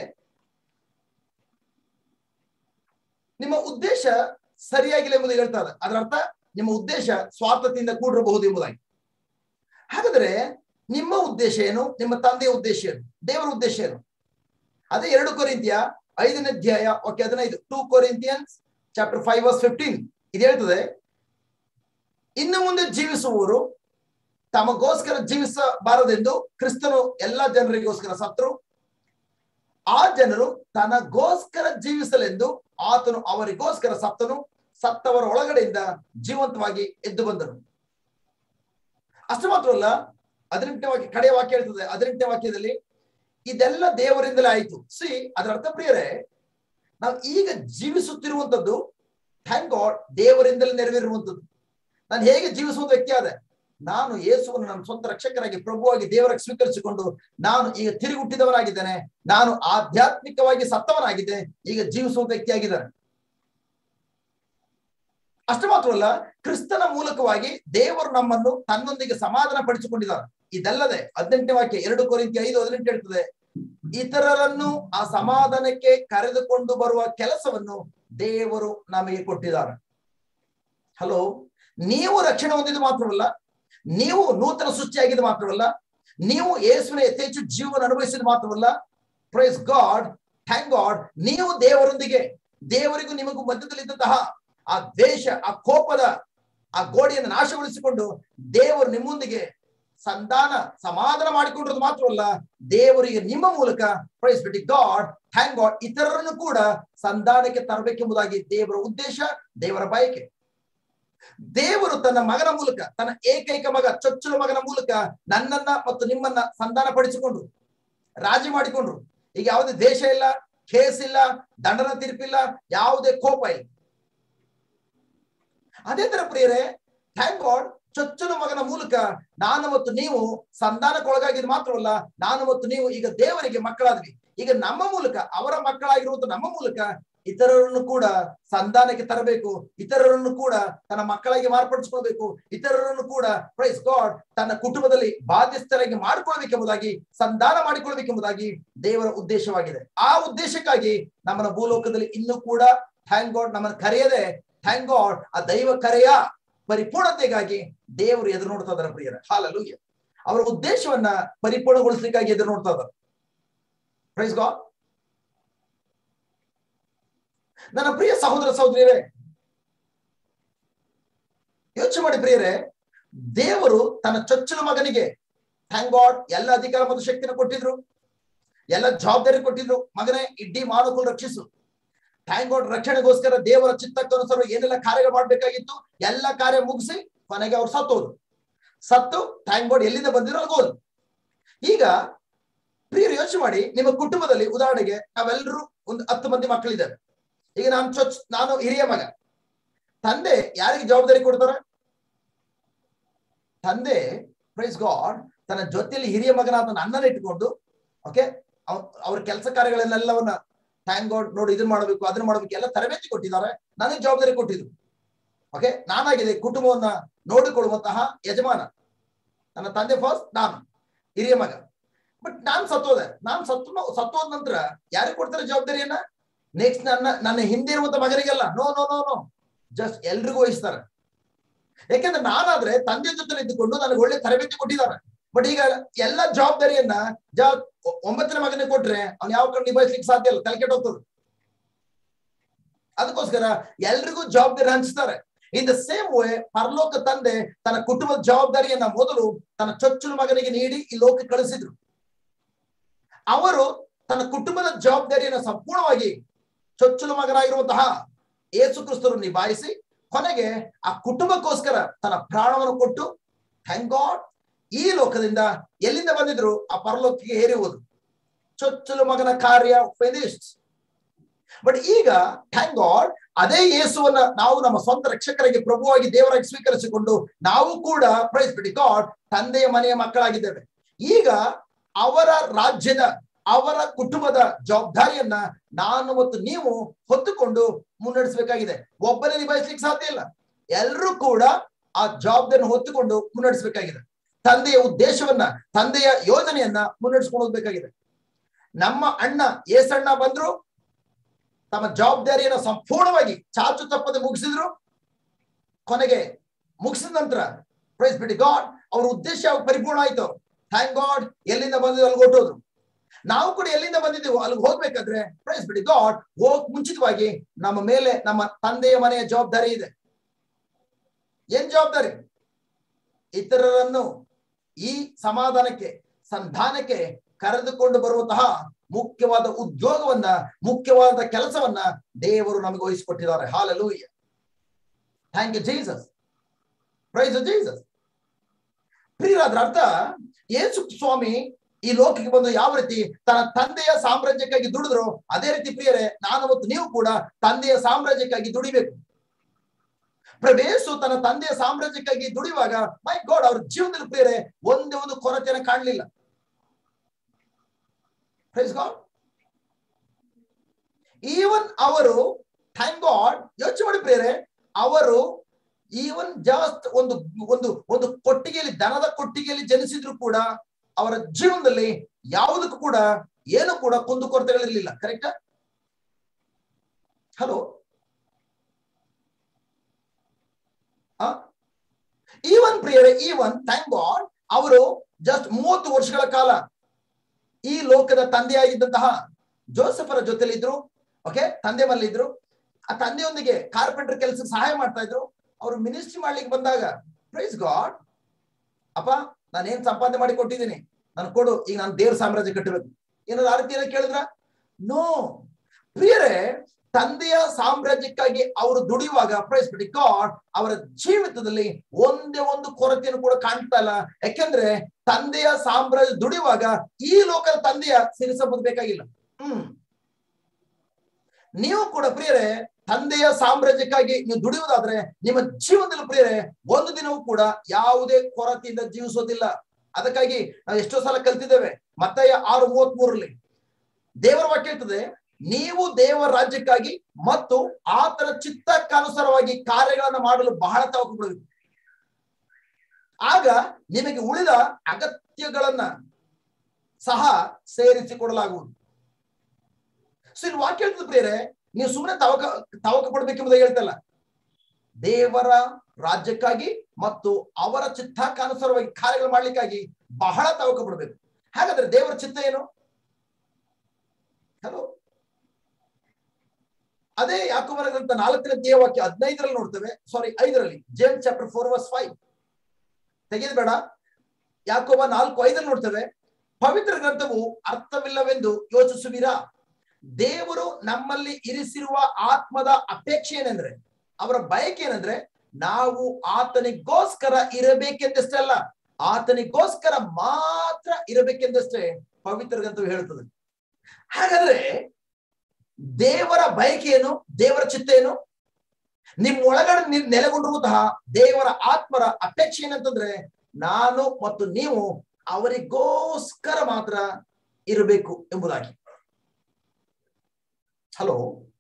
Speaker 1: ನಿಮ್ಮ ಉದ್ದೇಶ ಸರಿಯಾಗಿಲ್ಲ ಎಂಬುದು ಹೇಳ್ತಾರೆ ಅದರ ಅರ್ಥ ನಿಮ್ಮ ಉದ್ದೇಶ ಸ್ವಾರ್ಥತೆಯಿಂದ ಕೂಡಿರಬಹುದು ಎಂಬುದಾಗಿ ಹಾಗಾದ್ರೆ ನಿಮ್ಮ ಉದ್ದೇಶ ಏನು ನಿಮ್ಮ ತಂದೆಯ ಉದ್ದೇಶ ಏನು ದೇವರ ಉದ್ದೇಶ ಏನು ಅದೇ ಎರಡು ಕೊರಿಂತಿಯ ಐದನೇ ಅಧ್ಯಾಯ ಓಕೆ ಹದಿನೈದು two Corinthians chapter five verse fifteen ಇದು ಹೇಳ್ತದೆ ಇನ್ನು ಮುಂದೆ ಜೀವಿಸುವವರು ತಮಗೋಸ್ಕರ ಜೀವಿಸಬಾರದೆಂದು ಕ್ರಿಸ್ತನು ಎಲ್ಲ ಜನರಿಗೋಸ್ಕರ ಸತ್ರು ಆ ಜನರು ತನಗೋಸ್ಕರ ಜೀವಿಸಲೆಂದು ಆತನು ಅವರಿಗೋಸ್ಕರ ಸತ್ತನು ಸತ್ತವರ ಒಳಗಡೆಯಿಂದ ಜೀವಂತವಾಗಿ ಎದ್ದು ಬಂದನು ಅಷ್ಟು ಮಾತ್ರವಲ್ಲ ಹದಿನೆಂಟನೇ ವಾಕ್ಯ ಕಡೆಯ ವಾಕ್ಯ ಹೇಳ್ತದೆ ಹದಿನೆಂಟನೇ ವಾಕ್ಯದಲ್ಲಿ ಇದೆಲ್ಲ ದೇವರಿಂದಲೇ ಆಯಿತು ಸಿ ಅದರ ಅರ್ಥ ಪ್ರಿಯರೇ ನಾವು ಈಗ ಜೀವಿಸುತ್ತಿರುವಂತದ್ದು ಥ್ಯಾಂಕ್ ಗಾಡ್ ದೇವರಿಂದಲೇ ನೆರವೇರುವಂತದ್ದು ನಾನು ಹೇಗೆ ಜೀವಿಸುವಂತ ವ್ಯಕ್ತಿ ಆದೆ ನಾನು ಯೇಸುವನ್ನು ನನ್ನ ಸ್ವಂತ ರಕ್ಷಕರಾಗಿ ಪ್ರಭುವಾಗಿ ದೇವರಾಗಿ ಸ್ವೀಕರಿಸಿಕೊಂಡು ನಾನು ಈಗ ತಿರುಗುಟ್ಟಿದವನಾಗಿದ್ದೇನೆ ನಾನು ಆಧ್ಯಾತ್ಮಿಕವಾಗಿ ಸತ್ತವನಾಗಿದ್ದೆ ಈಗ ಜೀವಿಸುವಂತ ವ್ಯಕ್ತಿಯಾಗಿದ್ದಾನೆ ಅಷ್ಟು ಮಾತ್ರವಲ್ಲ ಕ್ರಿಸ್ತನ ಮೂಲಕವಾಗಿ ದೇವರು ನಮ್ಮನ್ನು ತನ್ನೊಂದಿಗೆ ಸಮಾಧಾನ ಪಡಿಸಿಕೊಂಡಿದ್ದಾರೆ ಇದಲ್ಲದೆ ಹದಿನೆಂಟನೇ ವಾಕ್ಯ ಎರಡು ಕೊರಿಂತಿ ಐದು ಹದಿನೆಂಟು ಹೇಳ್ತದೆ ಇತರರನ್ನು ಆ ಸಮಾಧಾನಕ್ಕೆ ಕರೆದುಕೊಂಡು ಬರುವ ಕೆಲಸವನ್ನು ದೇವರು ನಮಗೆ ಕೊಟ್ಟಿದ್ದಾರೆ ಹಲೋ ನೀವು ರಕ್ಷಣೆ ಹೊಂದಿದ್ದು ಮಾತ್ರವಲ್ಲ ನೀವು ನೂತನ ಸೃಷ್ಟಿಯಾಗಿದ್ದು ಮಾತ್ರವಲ್ಲ ನೀವು ಯೇಸುವಿನ ಯಥೇಚ್ಛು ಜೀವನ ಅನುಭವಿಸಿದ ಮಾತ್ರವಲ್ಲ ಪ್ರೈಸ್ ಗಾಡ್ ಥ್ಯಾಂಕ್ ಗಾಡ್ ನೀವು ದೇವರೊಂದಿಗೆ ದೇವರಿಗೂ ನಿಮಗೂ ಮಧ್ಯದಲ್ಲಿದ್ದಂತಹ ಆ ದ್ವೇಷ ಆ ಕೋಪದ ಆ ಗೋಡೆಯನ್ನು ನಾಶಗೊಳಿಸಿಕೊಂಡು ದೇವರು ನಿಮ್ಮೊಂದಿಗೆ ಸಂಧಾನ ಸಮಾಧಾನ ಮಾಡಿಕೊಂಡಿರೋದು ಮಾತ್ರವಲ್ಲ ದೇವರಿಗೆ ನಿಮ್ಮ ಮೂಲಕ ಪ್ರೈಸ್ ಬಿಟ್ಟು ಗಾಡ್ ಥ್ಯಾಂಕ್ ಗಾಡ್ ಇತರರನ್ನು ಕೂಡ ಸಂಧಾನಕ್ಕೆ ತರಬೇಕೆಂಬುದಾಗಿ ದೇವರ ಉದ್ದೇಶ ದೇವರ ಬಯಕೆ ದೇವರು ತನ್ನ ಮಗನ ಮೂಲಕ ತನ್ನ ಏಕೈಕ ಮಗ ಚೊಚ್ಚಲ ಮಗನ ಮೂಲಕ ನನ್ನನ್ನ ಮತ್ತು ನಿಮ್ಮನ್ನ ಸಂಧಾನ ಪಡಿಸಿಕೊಂಡ್ರು ರಾಜಿ ಮಾಡಿಕೊಂಡ್ರು ಈಗ ಯಾವುದೇ ದೇಶ ಇಲ್ಲ ಕೇಸ್ ಇಲ್ಲ ದಂಡನ ತೀರ್ಪಿಲ್ಲ ಯಾವುದೇ ಕೋಪ ಇಲ್ಲ ಅದೇ ತರ ಪ್ರಿಯರೇ ಥ್ಯಾಂಕ್ ಗಾಡ್ ಚೊಚ್ಚಲ ಮಗನ ಮೂಲಕ ನಾನು ಮತ್ತು ನೀವು ಸಂಧಾನಕ್ಕೊಳಗಾಗಿದ್ದು ಮಾತ್ರವಲ್ಲ ನಾನು ಮತ್ತು ನೀವು ಈಗ ದೇವರಿಗೆ ಮಕ್ಕಳಾದ್ವಿ ಈಗ ನಮ್ಮ ಮೂಲಕ ಅವರ ಮಕ್ಕಳಾಗಿರುವಂತ ನಮ್ಮ ಮೂಲಕ ಇತರರನ್ನು ಕೂಡ ಸಂಧಾನಕ್ಕೆ ತರಬೇಕು ಇತರರನ್ನು ಕೂಡ ತನ್ನ ಮಕ್ಕಳಾಗಿ ಮಾರ್ಪಡಿಸ್ಕೊಳ್ಬೇಕು ಇತರರನ್ನು ಕೂಡ ಪ್ರೈಸ್ ಗಾಡ್ ತನ್ನ ಕುಟುಂಬದಲ್ಲಿ ಬಾಧ್ಯಸ್ಥರಾಗಿ ಮಾಡಿಕೊಳ್ಬೇಕೆಂಬುದಾಗಿ ಸಂಧಾನ ಮಾಡಿಕೊಳ್ಬೇಕೆಂಬುದಾಗಿ ದೇವರ ಉದ್ದೇಶವಾಗಿದೆ ಆ ಉದ್ದೇಶಕ್ಕಾಗಿ ನಮ್ಮನ್ನ ಭೂಲೋಕದಲ್ಲಿ ಇನ್ನೂ ಕೂಡ ಥ್ಯಾಂಕ್ ಗಾಡ್ ನಮ್ಮನ್ನು ಕರೆಯದೆ ಥ್ಯಾಂಕ್ ಗಾಡ್ ಆ ದೈವ ಕರೆಯ ಪರಿಪೂರ್ಣತೆಗಾಗಿ ದೇವರು ಎದುರು ನೋಡ್ತಾ ಇದಾರೆ ಪ್ರಿಯರ ಹಾಲಲ್ಲೂಯ್ಯ ಅವರ ಉದ್ದೇಶವನ್ನ ಪರಿಪೂರ್ಣಗೊಳಿಸ್ಲಿಕ್ಕಾಗಿ ಎದುರು ನೋಡ್ತಾ ಇದ್ದಾರೆ ಪ್ರೈಸ್ ಗಾಡ್ ನನ್ನ ಪ್ರಿಯ ಸಹೋದರ ಸಹೋದರಿಯರೇ ಯೋಚನೆ ಮಾಡಿ ಪ್ರಿಯರೇ ದೇವರು ತನ್ನ ಚೊಚ್ಚಲ ಮಗನಿಗೆ ಥ್ಯಾಂಕ್ ಗಾಡ್ ಎಲ್ಲ ಅಧಿಕಾರ ಮತ್ತು ಶಕ್ತಿನ ಕೊಟ್ಟಿದ್ರು ಎಲ್ಲ ಜವಾಬ್ದಾರಿ ಕೊಟ್ಟಿದ್ರು ಮಗನೇ ಇಡ್ಡಿ ಮಾನವಕುಲ್ ರಕ್ಷಿಸು ಥ್ಯಾಂಕ್ ಗಾಡ್ ರಕ್ಷಣೆಗೋಸ್ಕರ ದೇವರ ಚಿತ್ತಕ್ಕನುಸಾರ ಏನೆಲ್ಲ ಕಾರ್ಯಗಳು ಮಾಡ್ಬೇಕಾಗಿತ್ತು ಎಲ್ಲ ಕಾರ್ಯ ಮುಗಿಸಿ ಕೊನೆಗೆ ಅವ್ರು ಸತ್ತೋದು ಸತ್ತು ಥ್ಯಾಂಕ್ ಗಾಡ್ ಎಲ್ಲಿಂದ ಬಂದಿರೋ ಅಲ್ಗೋದು ಈಗ ಪ್ರಿಯರು ಯೋಚನೆ ಮಾಡಿ ನಿಮ್ಮ ಕುಟುಂಬದಲ್ಲಿ ಉದಾಹರಣೆಗೆ ನಾವೆಲ್ಲರೂ ಒಂದು ಹತ್ತು ಮಂದಿ ಮಕ್ಕಳಿದ್ದಾರೆ ಈಗ ನಾನು ಚೊಚ್ ನಾನು ಹಿರಿಯ ಮಗ ತಂದೆ ಯಾರಿಗೆ ಜವಾಬ್ದಾರಿ ಕೊಡ್ತಾರೆ ತಂದೆ ಪ್ರೈಸ್ ಗಾಡ್ ತನ್ನ ಜೊತೆಯಲ್ಲಿ ಹಿರಿಯ ಮಗನಾದ ನನ್ನನ್ನು ಇಟ್ಕೊಂಡು ಓಕೆ ಅವ್ರ ಕೆಲಸ ಕಾರ್ಯಗಳನ್ನೆಲ್ಲವನ್ನ ಥ್ಯಾಂಕ್ ಗಾಡ್ ನೋಡಿ ಇದನ್ನ ಮಾಡಬೇಕು ಅದನ್ನ ಮಾಡಬೇಕು ಎಲ್ಲ ತರಬೇತಿ ಕೊಟ್ಟಿದ್ದಾರೆ ನನಗೆ ಜವಾಬ್ದಾರಿ ಕೊಟ್ಟಿದ್ರು ಓಕೆ ನಾನಾಗಿದೆ ಕುಟುಂಬವನ್ನ ನೋಡಿಕೊಳ್ಳುವಂತಹ ಯಜಮಾನ ನನ್ನ ತಂದೆ ಫಸ್ಟ್ ನಾನು ಹಿರಿಯ ಮಗ ಬಟ್ ನಾನ್ ಸತ್ತೋದೆ ನಾನ್ ಸತ್ತು ಸತ್ತೋದ ನಂತರ ಯಾರಿಗೆ ಕೊಡ್ತಾರೆ ಜವಾಬ್ದಾರಿಯನ್ನ ನೆಕ್ಸ್ಟ್ ನನ್ನ ನನ್ನ ಹಿಂದೆ ಇರುವಂತ ಮಗನಿಗೆಲ್ಲ no no no no just ಎಲ್ರಿಗೂ ವಹಿಸ್ತಾರೆ ಯಾಕೆಂದ್ರೆ ನಾನಾದ್ರೆ ತಂದೆ ಜೊತೆ ಇದ್ದುಕೊಂಡು ನನಗೆ ಒಳ್ಳೆ ತರಬೇತಿ ಕೊಟ್ಟಿದ್ದಾರೆ ಬಟ್ ಈಗ ಎಲ್ಲ ಜವಾಬ್ದಾರಿಯನ್ನ ಜ ಒಂಬತ್ತನೇ ಮಗನಿಗೆ ಕೊಟ್ರೆ ಅವ್ನು ಯಾವ ಕಡೆ ನಿಭಾಯಿಸ್ಲಿಕ್ಕೆ ಸಾಧ್ಯ ಇಲ್ಲ ತಲೆ ಹೋಗ್ತದೆ ಅದಕ್ಕೋಸ್ಕರ ಎಲ್ರಿಗೂ ಜವಾಬ್ದಾರಿ ಹಂಚ್ತಾರೆ ಇನ್ ದ ಸೇಮ್ ವೇ ಪರಲೋಕ ತಂದೆ ತನ್ನ ಕುಟುಂಬದ ಜವಾಬ್ದಾರಿಯನ್ನ ಮೊದಲು ತನ್ನ ಚೊಚ್ಚಲು ಮಗನಿಗೆ ನೀಡಿ ಈ ಲೋಕಕ್ಕೆ ಕಳಿಸಿದ್ರು ಅವರು ತನ್ನ ಕುಟುಂಬದ ಜವಾಬ್ದಾರಿಯನ್ನು ಸಂಪೂರ್ಣವಾಗಿ ಚೊಚ್ಚಲು ಮಗನಾಗಿರುವಂತಹ ಏಸು ಕ್ರಿಸ್ತರು ನಿಭಾಯಿಸಿ ಕೊನೆಗೆ ಆ ಕುಟುಂಬಕ್ಕೋಸ್ಕರ ತನ್ನ ಪ್ರಾಣವನ್ನು ಕೊಟ್ಟು ಥ್ಯಾಂಕ್ ಗಾಡ್ ಈ ಲೋಕದಿಂದ ಎಲ್ಲಿಂದ ಬಂದಿದ್ರು ಆ ಪರಲೋಕಕ್ಕೆ ಏರಿ ಹೋದ್ರು ಚೊಚ್ಚಲು ಮಗನ ಕಾರ್ಯ ಫಿನಿಶ್ಡ್ ಬಟ್ ಈಗ ಥ್ಯಾಂಕ್ ಗಾಡ್ ಅದೇ ಯೇಸುವನ್ನ ನಾವು ನಮ್ಮ ಸ್ವಂತ ರಕ್ಷಕರಾಗಿ ಪ್ರಭುವಾಗಿ ದೇವರಾಗಿ ಸ್ವೀಕರಿಸಿಕೊಂಡು ನಾವು ಕೂಡ ಪ್ರೈಸ್ ಬಿಡಿ ಗಾಡ್ ತಂದೆಯ ಮನೆಯ ಮಕ್ಕಳಾಗಿದ್ದೇವೆ ಈಗ ಅವರ ರಾಜ್ಯದ ಅವರ ಕುಟುಂಬದ ಜವಾಬ್ದಾರಿಯನ್ನ ನಾನು ಮತ್ತು ನೀವು ಹೊತ್ತುಕೊಂಡು ಮುನ್ನಡೆಸಬೇಕಾಗಿದೆ ಒಬ್ಬನೇ ನಿಭಾಯಿಸ್ಲಿಕ್ಕೆ ಸಾಧ್ಯ ಇಲ್ಲ ಎಲ್ಲರೂ ಕೂಡ ಆ ಜವಾಬ್ದಾರಿಯನ್ನು ಹೊತ್ತುಕೊಂಡು ಮುನ್ನಡೆಸಬೇಕಾಗಿದೆ ತಂದೆಯ ಉದ್ದೇಶವನ್ನ ತಂದೆಯ ಯೋಜನೆಯನ್ನ ಮುನ್ನಡೆಸ್ಕೊಂಡು ಹೋಗ್ಬೇಕಾಗಿದೆ ನಮ್ಮ ಅಣ್ಣ ಏಸಣ್ಣ ಬಂದ್ರು ತಮ್ಮ ಜವಾಬ್ದಾರಿಯನ್ನು ಸಂಪೂರ್ಣವಾಗಿ ಚಾಚು ತಪ್ಪದೆ ಮುಗಿಸಿದ್ರು ಕೊನೆಗೆ ಮುಗಿಸಿದ ನಂತರ ಪ್ರೈಸ್ ಬಿಡಿ ಗಾಡ್ ಅವ್ರ ಉದ್ದೇಶ ಪರಿಪೂರ್ಣ ಆಯ್ತು ಥ್ಯಾಂಕ್ ಗಾಡ್ ಎಲ್ಲಿಂದ ಬಂದಿದ್ದು ಅಲ್ಲಿಗೆ ಹೊಟ್ಟೋದ್ರು ನಾವು ಕೂಡ ಎಲ್ಲಿಂದ ಬಂದಿದ್ದೀವೋ ಅಲ್ಲಿಗೆ ಹೋಗ್ಬೇಕಾದ್ರೆ ಪ್ರೈಸ್ ಬಿಡಿ ಗಾಡ್ ಹೋಗ್ ಮುಂಚಿತವಾಗಿ ನಮ್ಮ ಮೇಲೆ ನಮ್ಮ ತಂದೆಯ ಮನೆಯ ಜವಾಬ್ದಾರಿ ಇದೆ ಏನ್ ಜವಾಬ್ದಾರಿ ಇತರರನ್ನು ಈ ಸಮಾಧಾನಕ್ಕೆ ಸಂಧಾನಕ್ಕೆ ಕರೆದುಕೊಂಡು ಬರುವಂತಹ ಮುಖ್ಯವಾದ ಉದ್ಯೋಗವನ್ನ ಮುಖ್ಯವಾದ ಕೆಲಸವನ್ನ ದೇವರು ನಮಗೆ ವಹಿಸಿಕೊಟ್ಟಿದ್ದಾರೆ hallelujah thank you Jesus praise Jesus ಪ್ರಿಯರಾದ್ರ ಅರ್ಥ ಯೇಸು ಸ್ವಾಮಿ ಈ ಲೋಕಕ್ಕೆ ಬಂದು ಯಾವ ರೀತಿ ತನ್ನ ತಂದೆಯ ಸಾಮ್ರಾಜ್ಯಕ್ಕಾಗಿ ದುಡಿದ್ರು ಅದೇ ರೀತಿ ಪ್ರಿಯರೇ ನಾನು ಮತ್ತು ನೀವು ಕೂಡ ತಂದೆಯ ಸಾಮ್ರಾಜ್ಯಕ್ಕಾಗಿ ದುಡಿಬೇಕು ಪ್ರಭೇಸು ತನ್ನ ತಂದೆಯ ಸಾಮ್ರಾಜ್ಯಕ್ಕಾಗಿ ದುಡಿಯುವಾಗ ಮೈ ಗಾಡ್ ಅವ್ರ ಜೀವನದಲ್ಲಿ ಪ್ರಿಯರೇ ಒಂದೇ ಒಂದು ಕೊರತೆಯನ್ನು ಕಾಣಲಿಲ್ಲ ಈವನ್ ಅವರು ಥ್ಯಾಂಕ್ ಗಾಡ್ ಯೋಚನೆ ಮಾಡಿ ಪ್ರಿಯರೇ ಅವರು ಈವನ್ ಜಸ್ಟ್ ಒಂದು ಒಂದು ಒಂದು ಕೊಟ್ಟಿಗೆಯಲ್ಲಿ ದನದ ಕೊಟ್ಟಿಗೆಯಲ್ಲಿ ಜನಿಸಿದ್ರು ಕೂಡ ಅವರ ಜೀವನದಲ್ಲಿ ಯಾವುದಕ್ಕೂ ಕೂಡ ಏನು ಕೂಡ ಕುಂದುಕೊರತೆಗಳಿರ್ಲಿಲ್ಲ ಕರೆಕ್ಟಾ ಹಲೋ ಈವನ್ ಪ್ರಿಯರೇ ಈವನ್ ಥ್ಯಾಂಕ್ ಗಾಡ್ ಅವರು ಜಸ್ಟ್ ಮೂವತ್ತು ವರ್ಷಗಳ ಕಾಲ ಈ ಲೋಕದ ತಂದೆಯಾಗಿದ್ದಂತಹ ಜೋಸಫರ ಜೊತೆಲಿ ಇದ್ರು ಓಕೆ ತಂದೆ ಮಲ್ಲಿ ಇದ್ರು ಆ ತಂದೆಯೊಂದಿಗೆ ಕಾರ್ಪೆಂಟರ್ ಕೆಲಸಕ್ಕೆ ಸಹಾಯ ಮಾಡ್ತಾ ಇದ್ರು ಅವರು ಮಿನಿಸ್ಟ್ರಿ ಮಾಡ್ಲಿಕ್ಕೆ ಬಂದಾಗ ಪ್ರೈಸ್ ಗಾಡ್ ಅಪ್ಪ ನಾನು ಏನ್ ಸಂಪಾದನೆ ಮಾಡಿ ಕೊಟ್ಟಿದ್ದೀನಿ ನಾನು ಕೊಡು ಈಗ ನಾನು ದೇವ್ರ ಸಾಮ್ರಾಜ್ಯ ಕಟ್ಟಬೇಕು ಏನಾದ್ರು ಆ ರೀತಿ ಕೇಳಿದ್ರ ನೋ ಪ್ರಿಯರೇ ತಂದೆಯ ಸಾಮ್ರಾಜ್ಯಕ್ಕಾಗಿ ಅವರು ದುಡಿಯುವಾಗ ಪ್ರೈಸ್ ಬಿಡಿ ಗಾಡ್ ಅವರ ಜೀವಿತದಲ್ಲಿ ಒಂದೇ ಒಂದು ಕೊರತೆಯನ್ನು ಕೂಡ ಕಾಣ್ತಾ ಇಲ್ಲ ಯಾಕೆಂದ್ರೆ ತಂದೆಯ ಸಾಮ್ರಾಜ್ಯ ದುಡಿಯುವಾಗ ಈ ಲೋಕದ ತಂದೆಯ ಸಿರಿಸಂಬುದು ಬೇಕಾಗಿಲ್ಲ ಹ್ಮ್ ನೀವು ಕೂಡ ಪ್ರಿಯರೇ ತಂದೆಯ ಸಾಮ್ರಾಜ್ಯಕ್ಕಾಗಿ ನೀವು ದುಡಿಯುವುದಾದ್ರೆ ನಿಮ್ಮ ಜೀವನದಲ್ಲಿ ಪ್ರಿಯರೇ ಒಂದು ದಿನವೂ ಕೂಡ ಯಾವುದೇ ಕೊರತೆಯಿಂದ ಜೀವಿಸೋದಿಲ್ಲ ಅದಕ್ಕಾಗಿ ನಾವು ಎಷ್ಟೋ ಸಲ ಕಲ್ತಿದ್ದೇವೆ ಮತ್ತಯ್ಯ ಆರು ಮೂವತ್ ಮೂರರಲ್ಲಿ ದೇವರ ವಾಕ್ಯ ಹೇಳ್ತದೆ ನೀವು ದೇವರ ರಾಜ್ಯಕ್ಕಾಗಿ ಮತ್ತು ಆತನ ಚಿತ್ತಕ್ಕನುಸಾರವಾಗಿ ಕಾರ್ಯಗಳನ್ನ ಮಾಡಲು ಬಹಳ ತವಕ ಬಿಡಬೇಕು ಆಗ ನಿಮಗೆ ಉಳಿದ ಅಗತ್ಯಗಳನ್ನ ಸಹ ಸೇರಿಸಿಕೊಡಲಾಗುವುದು ಸೊ ಇಲ್ಲಿ ವಾಕ್ಯ ಹೇಳ್ತದೆ ಪ್ರಿಯರೇ ನೀವು ಸುಮ್ಮನೆ ತವಕ ತವಕ ಪಡ್ಬೇಕೆಂಬುದಾಗಿ ಹೇಳ್ತಲ್ಲ ದೇವರ ರಾಜ್ಯಕ್ಕಾಗಿ ಮತ್ತು ಅವರ ಚಿತ್ತಾಕ್ಕನುಸಾರವಾಗಿ ಕಾರ್ಯಗಳು ಮಾಡ್ಲಿಕ್ಕಾಗಿ ಬಹಳ ತವಕ ಪಡಬೇಕು ಹಾಗಾದ್ರೆ ದೇವರ ಚಿತ್ತ ಏನು ಹಲೋ ಅದೇ ಯಾಕೋಬರ ಗ್ರಂಥ ನಾಲ್ಕನೇ ದೇವಾಕ್ಯ ಹದಿನೈದರಲ್ಲಿ ನೋಡ್ತೇವೆ ಸಾರಿ ಐದರಲ್ಲಿ James chapter four verse five ತೆಗೆದು ಬೇಡ ಯಾಕೋಬ ನಾಲ್ಕು ಐದಲ್ಲಿ ನೋಡ್ತೇವೆ ಪವಿತ್ರ ಗ್ರಂಥವು ಅರ್ಥವಿಲ್ಲವೆಂದು ಯೋಚಿಸುವಿರಾ ದೇವರು ನಮ್ಮಲ್ಲಿ ಇರಿಸಿರುವ ಆತ್ಮದ ಅಪೇಕ್ಷೆ ಏನೆಂದ್ರೆ ಅವರ ಬಯಕೆ ಏನಂದ್ರೆ ನಾವು ಆತನಿಗೋಸ್ಕರ ಇರಬೇಕೆಂದಷ್ಟೇ ಅಲ್ಲ ಆತನಿಗೋಸ್ಕರ ಮಾತ್ರ ಇರಬೇಕೆಂದಷ್ಟೇ ಪವಿತ್ರ ಗ್ರಂಥವು ಹೇಳುತ್ತದೆ ಹಾಗಾದ್ರೆ ದೇವರ ಬಯಕೆ ಏನು ದೇವರ ಚಿತ್ತ ಏನು ನಿಮ್ಮ ಒಳಗಡೆ ನೆಲೆಗೊಂಡಿರುವಂತಹ ದೇವರ ಆತ್ಮರ ಅಪೇಕ್ಷೆ ಏನಂತಂದ್ರೆ ನಾನು ಮತ್ತು ನೀವು ಅವರಿಗೋಸ್ಕರ ಮಾತ್ರ ಇರಬೇಕು ಎಂಬುದಾಗಿ ಹಲೋ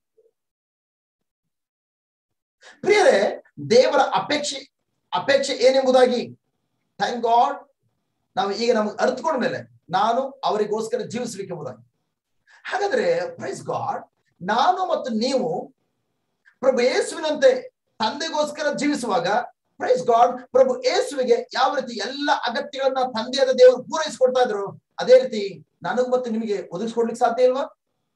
Speaker 1: ಪ್ರಿಯರೇ ದೇವರ ಅಪೇಕ್ಷೆ ಅಪೇಕ್ಷೆ ಏನೆಂಬುದಾಗಿ ಥ್ಯಾಂಕ್ ಗಾಡ್ ನಾವು ಈಗ ನಮಗೆ ಅರ್ಥಕೊಂಡ ಮೇಲೆ ನಾನು ಅವರಿಗೋಸ್ಕರ ಜೀವಿಸಬೇಕೆಂಬುದಾಗಿ ಹಾಗಾದ್ರೆ ಪ್ರೈಸ್ ಗಾಡ್ ನಾನು ಮತ್ತು ನೀವು ಪ್ರಭು ಯೇಸುವಿನಂತೆ ತಂದೆಗೋಸ್ಕರ ಜೀವಿಸುವಾಗ ಪ್ರೈಸ್ ಗಾಡ್ ಪ್ರಭು ಯೇಸುವಿಗೆ ಯಾವ ರೀತಿ ಎಲ್ಲ ಅಗತ್ಯಗಳನ್ನ ತಂದೆಯಾದ ದೇವರು ಪೂರೈಸಿಕೊಡ್ತಾ ಇದ್ರು ಅದೇ ರೀತಿ ನನಗ್ ಮತ್ತು ನಿಮಗೆ ಒದಗಿಸ್ಕೊಡ್ಲಿಕ್ಕೆ ಸಾಧ್ಯ ಇಲ್ವಾ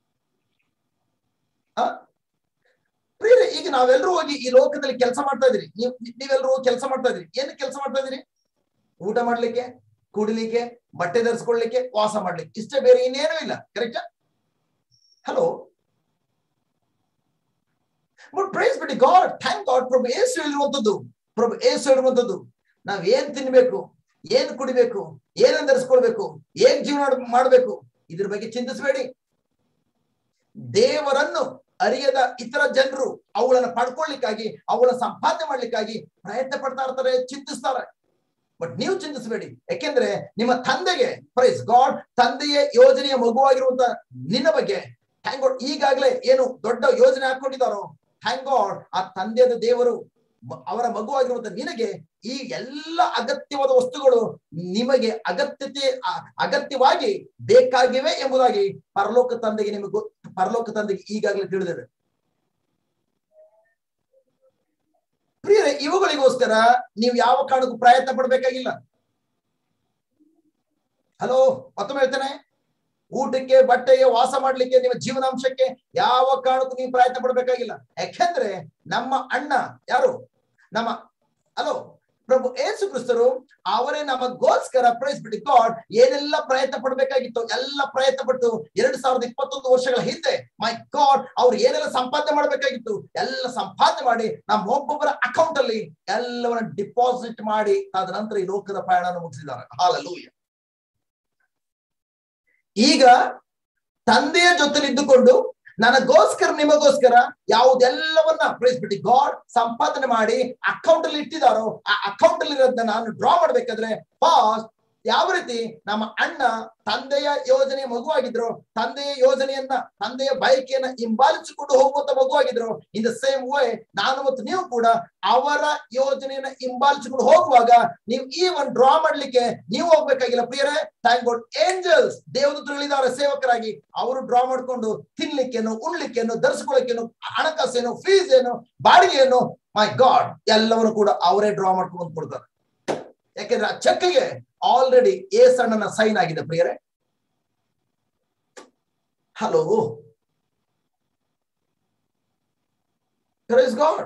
Speaker 1: ಪ್ರಿಯರೇ ಈಗ ನಾವೆಲ್ಲರೂ ಹೋಗಿ ಈ ಲೋಕದಲ್ಲಿ ಕೆಲಸ ಮಾಡ್ತಾ ಇದ್ರಿ ನೀವು ನೀವೆಲ್ಲರೂ ಹೋಗಿ ಕೆಲಸ ಮಾಡ್ತಾ ಇದ್ರಿ ಏನಕ್ಕೆ ಕೆಲಸ ಮಾಡ್ತಾ ಇದ್ರಿ ಊಟ ಮಾಡ್ಲಿಕ್ಕೆ ಕುಡಿಲಿಕ್ಕೆ ಬಟ್ಟೆ ಧರಿಸ್ಕೊಳ್ಲಿಕ್ಕೆ ವಾಸ ಮಾಡ್ಲಿಕ್ಕೆ ಇಷ್ಟೇ ಬೇರೆ ಇನ್ನೇನೂ ಇಲ್ಲ ಕರೆಕ್ಟಾ ಹಲೋ ಬಟ್ ಪ್ರೈಸ್ ಬಿಡಿ ಗಾಡ್ ಥ್ಯಾಂಕ್ ಗಾಡ್ ಪ್ರಭು ಏಸು ಹೇಳಿರುವಂತದ್ದು ಪ್ರಭು ಏಸು ಹೇಳಿರುವಂತದ್ದು ನಾವ್ ಏನ್ ತಿನ್ಬೇಕು ಏನ್ ಕುಡಿಬೇಕು ಏನನ್ನ ಧರಿಸ್ಕೊಳ್ಬೇಕು ಏನ್ ಜೀವನ ಮಾಡ್ಬೇಕು ಇದ್ರ ಬಗ್ಗೆ ಚಿಂತಿಸಬೇಡಿ ದೇವರನ್ನು ಅರಿಯದ ಇತರ ಜನರು ಅವುಗಳನ್ನ ಪಡ್ಕೊಳ್ಳಿಕ್ಕಾಗಿ ಅವುಗಳನ್ನ ಸಂಪಾದನೆ ಮಾಡ್ಲಿಕ್ಕಾಗಿ ಪ್ರಯತ್ನ ಪಡ್ತಾ ಇರ್ತಾರೆ ಚಿಂತಿಸ್ತಾರೆ ಬಟ್ ನೀವು ಚಿಂತಿಸಬೇಡಿ ಯಾಕೆಂದ್ರೆ ನಿಮ್ಮ ತಂದೆಗೆ ಪ್ರೈಸ್ ಗಾಡ್ ತಂದೆಯ ಯೋಜನೆಯ ಮಗುವಾಗಿರುವಂತ ನಿನ್ನ ಬಗ್ಗೆ ಥ್ಯಾಂಕ್ ಗಾಡ್ ಈಗಾಗಲೇ ಏನು ದೊಡ್ಡ ಯೋಜನೆ ಹಾಕೊಂಡಿದ್ದಾರೋ ಥ್ಯಾಂಕ್ ಗಾಡ್ ಆ ತಂದೆಯಾದ ದೇವರು ಮ- ಅವರ ಮಗುವಾಗಿರುವಂತ ನಿನಗೆ ಈ ಎಲ್ಲ ಅಗತ್ಯವಾದ ವಸ್ತುಗಳು ನಿಮಗೆ ಅಗತ್ಯತೆ ಅ- ಅಗತ್ಯವಾಗಿ ಬೇಕಾಗಿವೆ ಎಂಬುದಾಗಿ ಪರಲೋಕ ತಂದೆಗೆ ನಿಮಗೆ ಗೊ- ಪರಲೋಕ ತಂದೆಗೆ ಈಗಾಗಲೇ ತಿಳಿದಿದೆ ಪ್ರಿಯರೇ ಇವುಗಳಿಗೋಸ್ಕರ ನೀವು ಯಾವ ಕಾರಣಕ್ಕೂ ಪ್ರಯತ್ನ ಪಡಬೇಕಾಗಿಲ್ಲ ಹಲೋ ಮತ್ತೊಮ್ಮೆ ಹೇಳ್ತೇನೆ ಊಟಕ್ಕೆ ಬಟ್ಟೆಗೆ ವಾಸ ಮಾಡ್ಲಿಕ್ಕೆ ನಿಮ್ಮ ಜೀವನಾಂಶಕ್ಕೆ ಯಾವ ಕಾರಣಕ್ಕೂ ನೀವು ಪ್ರಯತ್ನ ಪಡಬೇಕಾಗಿಲ್ಲ ಯಾಕೆಂದ್ರೆ ನಮ್ಮ ಅಣ್ಣ ಯಾರು ನಮ್ಮ ಹಲೋ ಪ್ರಭು ಏಸು ಕ್ರಿಸ್ತರು ಅವರೇ ನಮಗೋಸ್ಕರ ಪ್ರೈಸ್ ಬಿಟ್ಟು ಗಾಡ್ ಏನೆಲ್ಲ ಪ್ರಯತ್ನ ಪಡ್ಬೇಕಾಗಿತ್ತು ಎಲ್ಲ ಪ್ರಯತ್ನ ಪಟ್ಟು ಎರಡ್ ಸಾವಿರದ ಇಪ್ಪತ್ತೊಂದು ವರ್ಷಗಳ ಹಿಂದೆ ಮೈ ಗಾಡ್ ಅವ್ರು ಏನೆಲ್ಲ ಸಂಪಾದನೆ ಮಾಡ್ಬೇಕಾಗಿತ್ತು ಎಲ್ಲ ಸಂಪಾದನೆ ಮಾಡಿ ನಮ್ಮ ಒಬ್ಬೊಬ್ಬರ ಅಕೌಂಟ್ ಅಲ್ಲಿ ಎಲ್ಲವನ್ನ ಡಿಪಾಸಿಟ್ ಮಾಡಿ ಅದ ನಂತರ ಈ ಲೋಕದ ಪ್ರಯಾಣ ಮುಗಿಸಿದ್ದಾರೆ ಹಾಲಲ್ಲೂಯ್ಯ ಈಗ ತಂದೆಯ ಜೊತೆಲಿ ಇದ್ದುಕೊಂಡು ನನಗೋಸ್ಕರ ನಿಮಗೋಸ್ಕರ ಯಾವುದೆಲ್ಲವನ್ನ ಪ್ರೈಸ್ ಬಿಟ್ಟು ಗಾಡ್ ಸಂಪಾದನೆ ಮಾಡಿ ಅಕೌಂಟ್ ಅಲ್ಲಿ ಇಟ್ಟಿದಾರೋ ಆ ಅಕೌಂಟ್ ಅಲ್ಲಿ ಇರೋದನ್ನ ನಾನು ಡ್ರಾ ಮಾಡ್ಬೇಕಾದ್ರೆ ಫಾಸ್ಟ್ ಯಾವ ರೀತಿ ನಮ್ಮ ಅಣ್ಣ ತಂದೆಯ ಯೋಜನೆಯ ಮಗುವಾಗಿದ್ರು ತಂದೆಯ ಯೋಜನೆಯನ್ನ ತಂದೆಯ ಬಯಕೆಯನ್ನ ಹಿಂಬಾಲಿಸಿಕೊಂಡು ಹೋಗುವಂತ ಮಗುವಾಗಿದ್ರು ಇನ್ ದ ಸೇಮ್ ವೇ ನಾನು ಮತ್ತು ನೀವು ಕೂಡ ಅವರ ಯೋಜನೆಯನ್ನ ಹಿಂಬಾಲಿಸಿಕೊಂಡು ಹೋಗುವಾಗ ನೀವು ಈ ಒಂದು ಡ್ರಾ ಮಾಡ್ಲಿಕ್ಕೆ ನೀವು ಹೋಗ್ಬೇಕಾಗಿಲ್ಲ ಪ್ರಿಯರೇ ಥ್ಯಾಂಕ್ ಗಾಡ್ ಏಂಜಲ್ಸ್ ದೇವದೂತರುಗಳಿದ್ದಾರೆ ಸೇವಕರಾಗಿ ಅವರು ಡ್ರಾ ಮಾಡ್ಕೊಂಡು ತಿನ್ಲಿಕ್ಕೇನು ಉಣ್ಲಿಕ್ಕೇನು ಧರಿಸ್ಕೊಳ್ಳಿಕ್ಕೇನು ಹಣಕಾಸೇನು ಫೀಸ್ ಏನು ಬಾಡಿಗೆ ಏನು ಮೈ ಗಾಡ್ ಎಲ್ಲವನ್ನು ಕೂಡ ಅವರೇ ಡ್ರಾ ಮಾಡ್ಕೊಂಡು ಬಂದು ಕೊಡ್ತಾರೆ ಯಾಕೆಂದ್ರೆ ಆ ಚೆಕ್ಗೆ ಆಲ್ರೆಡಿ ಎ ಸಣ್ಣನ ಸೈನ್ ಆಗಿದೆ ಪ್ರಿಯರೇ ಹಲೋ ಗಾಡ್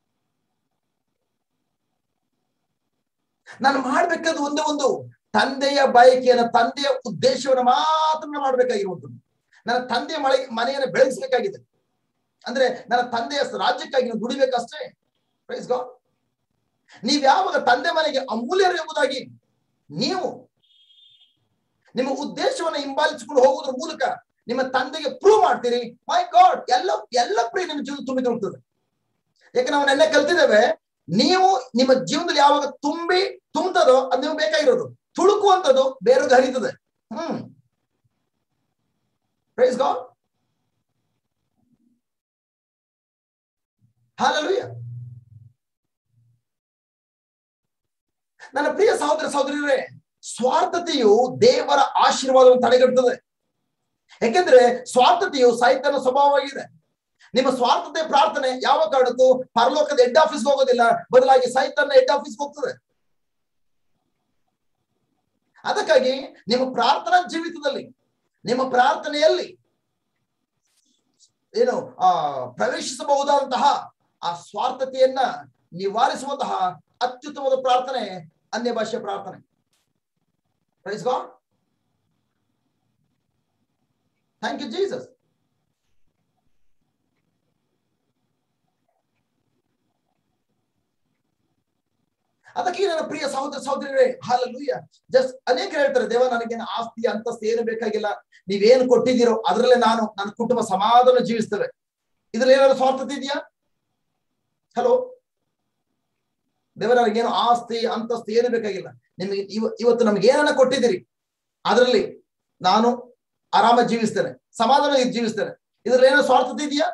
Speaker 1: ನಾನು ಮಾಡ್ಬೇಕಾದ ಒಂದೇ ಒಂದು ತಂದೆಯ ಬಯಕೆಯನ್ನ ತಂದೆಯ ಉದ್ದೇಶವನ್ನ ಮಾತ್ರ ಮಾಡ್ಬೇಕಾಗಿರುವಂಥದ್ದು ನನ್ನ ತಂದೆಯ ಮಳೆ ಮನೆಯನ್ನ ಬೆಳೆಸಬೇಕಾಗಿದೆ ಅಂದ್ರೆ ನನ್ನ ತಂದೆಯ ರಾಜ್ಯಕ್ಕಾಗಿ ನಾನು ದುಡಿಬೇಕಷ್ಟೇ ಪ್ರೈಸ್ ಗಾಡ್ ನೀವ್ ಯಾವಾಗ ತಂದೆ ಮನೆಗೆ ಅಮೂಲ್ಯರು ಎಂಬುದಾಗಿ ನೀವು ನಿಮ್ಮ ಉದ್ದೇಶವನ್ನ ಹಿಂಬಾಲಿಸಿಕೊಂಡು ಹೋಗುವುದ್ರ ಮೂಲಕ ನಿಮ್ಮ ತಂದೆಗೆ ಪ್ರೂವ್ ಮಾಡ್ತೀರಿ ಮೈ ಗಾಡ್ ಎಲ್ಲ ಎಲ್ಲ ಪ್ರಿಯ ನಿಮ್ಮ ಜೀವನ ತುಂಬಿದ ಹೋಗ್ತದೆ ಯಾಕೆ ನಾವು ನೆನ್ನೆ ಕಲ್ತಿದ್ದೇವೆ ನೀವು ನಿಮ್ಮ ಜೀವನದಲ್ಲಿ ಯಾವಾಗ ತುಂಬಿ ತುಂಬತದೋ ಅದು ನೀವು ಬೇಕಾಗಿರೋದು ತುಳುಕುವಂಥದ್ದು ಬೇರೆದು ಹರಿತದೆ ಹ್ಮ್ ಪ್ರೈಸ್ ಗಾಡ್ ಹಾಲೆಲೂಯ ನನ್ನ ಪ್ರಿಯ ಸಹೋದರ ಸಹೋದರಿಯರೇ ಸ್ವಾರ್ಥತೆಯು ದೇವರ ಆಶೀರ್ವಾದವನ್ನು ತಡೆಗಟ್ಟುತ್ತದೆ ಯಾಕೆಂದ್ರೆ ಸ್ವಾರ್ಥತೆಯು ಸೈತನ ಸ್ವಭಾವವಾಗಿದೆ ನಿಮ್ಮ ಸ್ವಾರ್ಥತೆ ಪ್ರಾರ್ಥನೆ ಯಾವ ಕಾರಣಕ್ಕೂ ಪರಲೋಕದ ಹೆಡ್ ಆಫೀಸ್ಗೆ ಹೋಗೋದಿಲ್ಲ ಬದಲಾಗಿ ಸೈತನ್ನ ಹೆಡ್ ಆಫೀಸ್ಗೆ ಹೋಗ್ತದೆ ಅದಕ್ಕಾಗಿ ನಿಮ್ಮ ಪ್ರಾರ್ಥನಾ ಜೀವಿತದಲ್ಲಿ ನಿಮ್ಮ ಪ್ರಾರ್ಥನೆಯಲ್ಲಿ ಏನು ಆ ಪ್ರವೇಶಿಸಬಹುದಾದಂತಹ ಆ ಸ್ವಾರ್ಥತೆಯನ್ನ ನಿವಾರಿಸುವಂತಹ ಅತ್ಯುತ್ತಮವಾದ ಪ್ರಾರ್ಥನೆ ಅನ್ಯ ಭಾಷೆ ಪ್ರಾರ್ಥನೆ praise God thank you Jesus ಅದಕ್ಕೆ ನನ್ನ ಪ್ರಿಯ ಸಹೋದರ ಸಹೋದರಿಯರೇ ಹಾಲಲ್ಲೂಯ್ಯ ಜಸ್ಟ್ ಅನೇಕರು ಹೇಳ್ತಾರೆ ದೇವ ನನಗೇನು ಆಸ್ತಿ ಅಂತಸ್ತು ಏನು ಬೇಕಾಗಿಲ್ಲ ನೀವೇನು ಕೊಟ್ಟಿದ್ದೀರೋ ಅದರಲ್ಲೇ ನಾನು ನನ್ನ ಕುಟುಂಬ ಸಮಾಧಾನ ಜೀವಿಸ್ತೇವೆ ಇದ್ರಲ್ಲಿ ಏನಾದ್ರು ಸ್ವಾರ್ಥತೆ ಇದೆಯಾ ಹಲೋ ದೇವ ನನಗೇನು ಆಸ್ತಿ ಅಂತಸ್ತು ಏನು ಬೇಕಾಗಿಲ್ಲ ನಿಮಗೆ ಇವ ಇವತ್ತು ನಮ್ಗೆ ಏನನ್ನ ಕೊಟ್ಟಿದ್ದೀರಿ ಅದರಲ್ಲಿ ನಾನು ಆರಾಮ ಜೀವಿಸ್ತೇನೆ ಸಮಾಧಾನ ಜೀವಿಸ್ತೇನೆ ಇದ್ರಲ್ಲಿ ಏನೋ ಸ್ವಾರ್ಥತೆ ಇದೆಯಾ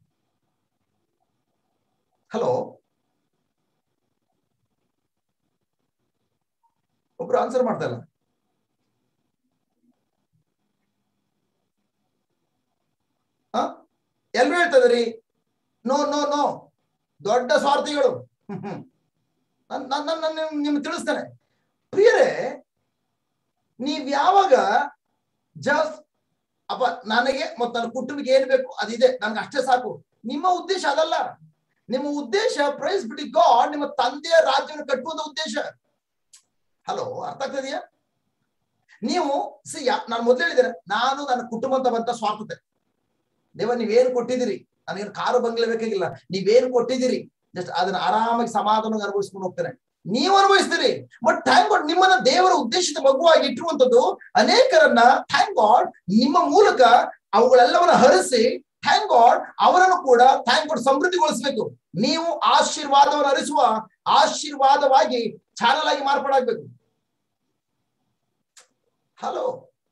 Speaker 1: ಹಲೋ ಒಬ್ರು ಆನ್ಸರ್ ಮಾಡ್ತಾ ಇಲ್ಲ ಎಲ್ರು ಹೇಳ್ತಾ ಇದ್ರಿ ನೋ ನೋ ನೋ ದೊಡ್ಡ ಸ್ವಾರ್ಥಿಗಳು ನನ್ನ ನಿಮ್ಗೆ ತಿಳಿಸ್ತೇನೆ ಪ್ರಿಯರೇ ನೀವ್ ಯಾವಾಗ ಜಸ್ಟ್ ಅಪ್ಪ ನನಗೆ ಮತ್ತು ನನ್ನ ಕುಟುಂಬಕ್ಕೆ ಏನ್ ಬೇಕು ಅದಿದೆ ನನ್ಗೆ ಅಷ್ಟೇ ಸಾಕು ನಿಮ್ಮ ಉದ್ದೇಶ ಅದಲ್ಲ ನಿಮ್ಮ ಉದ್ದೇಶ ಪ್ರೈಸ್ ಬಿಡಿ ಗಾಡ್ ನಿಮ್ಮ ತಂದೆಯ ರಾಜ್ಯವನ್ನು ಕಟ್ಟುವಂತ ಉದ್ದೇಶ ಹಲೋ ಅರ್ಥ ಆಗ್ತದೆಯಾ ನೀವು ಸಿ ನಾನು ಮೊದಲು ಹೇಳಿದ್ದೇನೆ ನಾನು ನನ್ನ ಕುಟುಂಬ ಅಂತ ಬಂತ ಸ್ವಾರ್ಥತೆ ದೇವ ನೀವೇನು ಕೊಟ್ಟಿದ್ದೀರಿ ನನಗೇನು ಕಾರು ಬಂಗ್ಲೆ ಬೇಕಾಗಿಲ್ಲ ನೀವೇನು ಕೊಟ್ಟಿದ್ದೀರಿ ಜಸ್ಟ್ ಅದನ್ನ ಆರಾಮಾಗಿ ಸಮಾಧಾನ ಅನುಭವಿಸ್ಕೊಂಡು ಹೋಗ್ತೇನೆ ನೀವು ಅನುಭವಿಸ್ತೀರಿ ಬಟ್ ಥ್ಯಾಂಕ್ ಗಾಡ್ ನಿಮ್ಮನ್ನ ದೇವರ ಉದ್ದೇಶದ ಮಗುವಾಗಿ ಇಟ್ಟಿರುವಂತದ್ದು ಅನೇಕರನ್ನ ಥ್ಯಾಂಕ್ ಗಾಡ್ ನಿಮ್ಮ ಮೂಲಕ ಅವುಗಳೆಲ್ಲವನ್ನ ಹರಿಸಿ ಥ್ಯಾಂಕ್ ಗಾಡ್ ಅವರನ್ನು ಕೂಡ ಥ್ಯಾಂಕ್ ಗಾಡ್ ಸಮೃದ್ಧಿಗೊಳಿಸಬೇಕು ನೀವು ಆಶೀರ್ವಾದವನ್ನು ಹರಿಸುವ ಆಶೀರ್ವಾದವಾಗಿ ಚಾನಲ್ ಆಗಿ ಮಾರ್ಪಾಡಾಗ್ಬೇಕು ಹಲೋ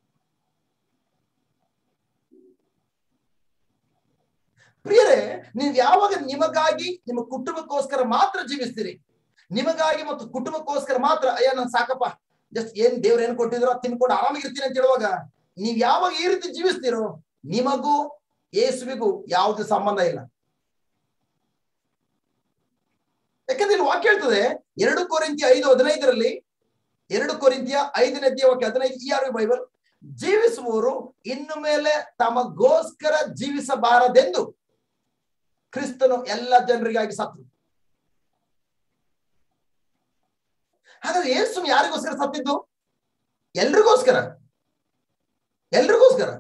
Speaker 1: ಪ್ರಿಯರೇ ನೀವು ಯಾವಾಗ ನಿಮಗಾಗಿ ನಿಮ್ಮ ಕುಟುಂಬಕ್ಕೋಸ್ಕರ ಮಾತ್ರ ಜೀವಿಸ್ತೀರಿ ನಿಮಗಾಗಿ ಮತ್ತು ಕುಟುಂಬಕ್ಕೋಸ್ಕರ ಮಾತ್ರ ಅಯ್ಯ ನನ್ ಸಾಕಪ್ಪ ಜಸ್ಟ್ ಏನ್ ದೇವ್ರ ಏನ್ ಕೊಟ್ಟಿದ್ರು ಅದ್ ತಿನ್ಕೊಂಡು ಆರಾಮಾಗಿರ್ತೀನಿ ಅಂತ ಹೇಳುವಾಗ ನೀವ್ ಯಾವಾಗ ಈ ರೀತಿ ಜೀವಿಸ್ತೀರೋ ನಿಮಗೂ ಯೇಸುವಿಗೂ ಯಾವುದೇ ಸಂಬಂಧ ಇಲ್ಲ ಯಾಕಂದ್ರೆ ಇಲ್ಲಿ ವಾಕ್ಯ ಹೇಳ್ತದೆ ಎರಡು ಕೊರಿಂತಿಯ ಐದು ಹದಿನೈದರಲ್ಲಿ ಎರಡು ಕೊರಿಂತಿಯ ಐದನೇ ಅಧ್ಯಾಯ ವಾಕ್ಯ ಹದಿನೈದು ಈ ಆರು ಬೈಬಲ್ ಜೀವಿಸುವವರು ಇನ್ನು ಮೇಲೆ ತಮಗೋಸ್ಕರ ಜೀವಿಸಬಾರದೆಂದು ಕ್ರಿಸ್ತನು ಎಲ್ಲ ಜನರಿಗಾಗಿ ಸತ್ತು ಹಾಗಾದ್ರೆ ಯೇಸು ಯಾರಿಗೋಸ್ಕರ ಸತ್ತಿದ್ದು ಎಲ್ರಿಗೋಸ್ಕರ ಎಲ್ರಿಗೋಸ್ಕರ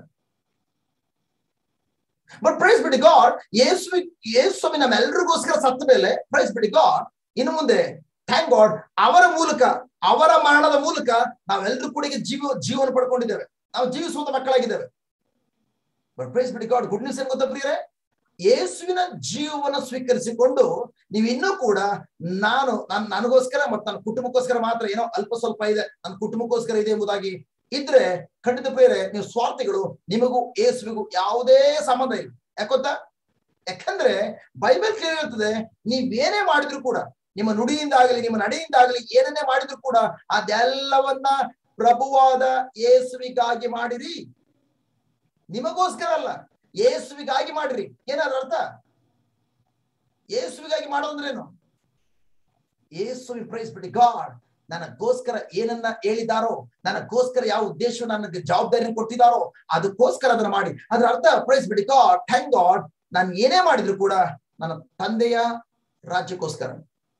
Speaker 1: ಬಟ್ ಪ್ರೈಸ್ ಬಿಡಿ ಗಾಡ್ ಯೇಸು ಯೇಸು ನಮ್ಮೆಲ್ರಿಗೋಸ್ಕರ ಸತ್ತ ಮೇಲೆ ಪ್ರೈಸ್ ಬಿಡಿ ಗಾಡ್ ಇನ್ನು ಮುಂದೆ ಥ್ಯಾಂಕ್ ಗಾಡ್ ಅವರ ಮೂಲಕ ಅವರ ಮರಣದ ಮೂಲಕ ನಾವೆಲ್ಲರೂ ಕೂಡ ಈಗ ಜೀವ ಜೀವನ ಪಡ್ಕೊಂಡಿದ್ದೇವೆ ನಾವು ಜೀವಿಸುವಂತ ಮಕ್ಕಳಾಗಿದ್ದೇವೆ ಬಟ್ ಪ್ರೈಸ್ ಬಿಡಿ ಗಾಡ್ ಗುಡ್ ನ್ಯೂಸ್ ಏನ್ ಗೊತ್ತಾ ಪ್ರಿಯರೇ ಯೇಸುವಿನ ಜೀವನ ಸ್ವೀಕರಿಸಿಕೊಂಡು ನೀವು ಇನ್ನೂ ಕೂಡ ನಾನು ನಾನು ನನಗೋಸ್ಕರ ಮತ್ತು ನನ್ನ ಕುಟುಂಬಕ್ಕೋಸ್ಕರ ಮಾತ್ರ ಏನೋ ಅಲ್ಪ ಸ್ವಲ್ಪ ಇದೆ ನನ್ನ ಕುಟುಂಬಕ್ಕೋಸ್ಕರ ಇದೆ ಎಂಬುದಾಗಿ ಇದ್ರೆ ಖಂಡಿತ ಪ್ರಿಯರೇ ನೀವು ಸ್ವಾರ್ಥಿಗಳು ನಿಮಗೂ ಯೇಸುವಿಗೂ ಯಾವುದೇ ಸಂಬಂಧ ಇಲ್ಲ ಯಾಕೊತ್ತಾ ಯಾಕಂದ್ರೆ ಬೈಬಲ್ ಕ್ಲಿಯರ್ ಹೇಳ್ತದೆ ನೀವೇನೇ ಮಾಡಿದ್ರು ಕೂಡ ನಿಮ್ಮ ನುಡಿಯಿಂದ ಆಗಲಿ ನಿಮ್ಮ ನಡೆಯಿಂದ ಆಗಲಿ ಏನನ್ನೇ ಮಾಡಿದ್ರು ಕೂಡ ಅದೆಲ್ಲವನ್ನ ಪ್ರಭುವಾದ ಯೇಸುವಿಗಾಗಿ ಮಾಡಿರಿ ನಿಮಗೋಸ್ಕರ ಅಲ್ಲ ಯೇಸುವಿಗಾಗಿ ಮಾಡ್ರಿ ಏನಾದ್ರು ಅರ್ಥ ಯೇಸುವಿಗಾಗಿ ಮಾಡೋದಂದ್ರೇನು ಯೇಸುವಿ ಪ್ರೈಸ್ ಬಿಡಿ ಗಾಡ್ ನನಗೋಸ್ಕರ ಏನನ್ನ ಹೇಳಿದಾರೋ ನನಗೋಸ್ಕರ ಯಾವ ಉದ್ದೇಶ ನನಗೆ ಜವಾಬ್ದಾರಿ ಕೊಟ್ಟಿದಾರೋ ಅದಕ್ಕೋಸ್ಕರ ಅದನ್ನ ಮಾಡಿ ಅದ್ರ ಅರ್ಥ ಪ್ರೈಸ್ ಬಿಡಿ ಗಾಡ್ ಥ್ಯಾಂಕ್ ಗಾಡ್ ನಾನು ಏನೇ ಮಾಡಿದ್ರು ಕೂಡ ನನ್ನ ತಂದೆಯ ರಾಜ್ಯಕ್ಕೋಸ್ಕರ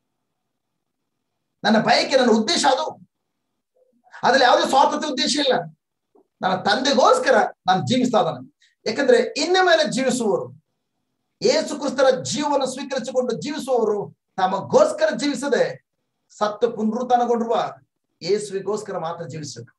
Speaker 1: ನನ್ನ ಬಯಕೆ ನನ್ನ ಉದ್ದೇಶ ಅದು ಅದ್ರಲ್ಲಿ ಯಾವುದೇ ಸ್ವಾರ್ಥತೆ ಉದ್ದೇಶ ಇಲ್ಲ ನನ್ನ ತಂದೆಗೋಸ್ಕರ ನಾನು ಜೀವಿಸ್ತಾ ಇದ್ದಾನೆ ಯಾಕಂದ್ರೆ ಇನ್ನು ಮೇಲೆ ಜೀವಿಸುವವರು ಏಸು ಕ್ರಿಸ್ತರ ಜೀವನ ಸ್ವೀಕರಿಸಿಕೊಂಡು ಜೀವಿಸುವವರು ತಮಗೋಸ್ಕರ ಜೀವಿಸದೆ ಸತ್ತು ಪುನರುತ್ಥಾನಗೊಂಡಿರುವ ಯೇಸುವಿಗೋಸ್ಕರ ಮಾತ್ರ ಜೀವಿಸಬೇಕು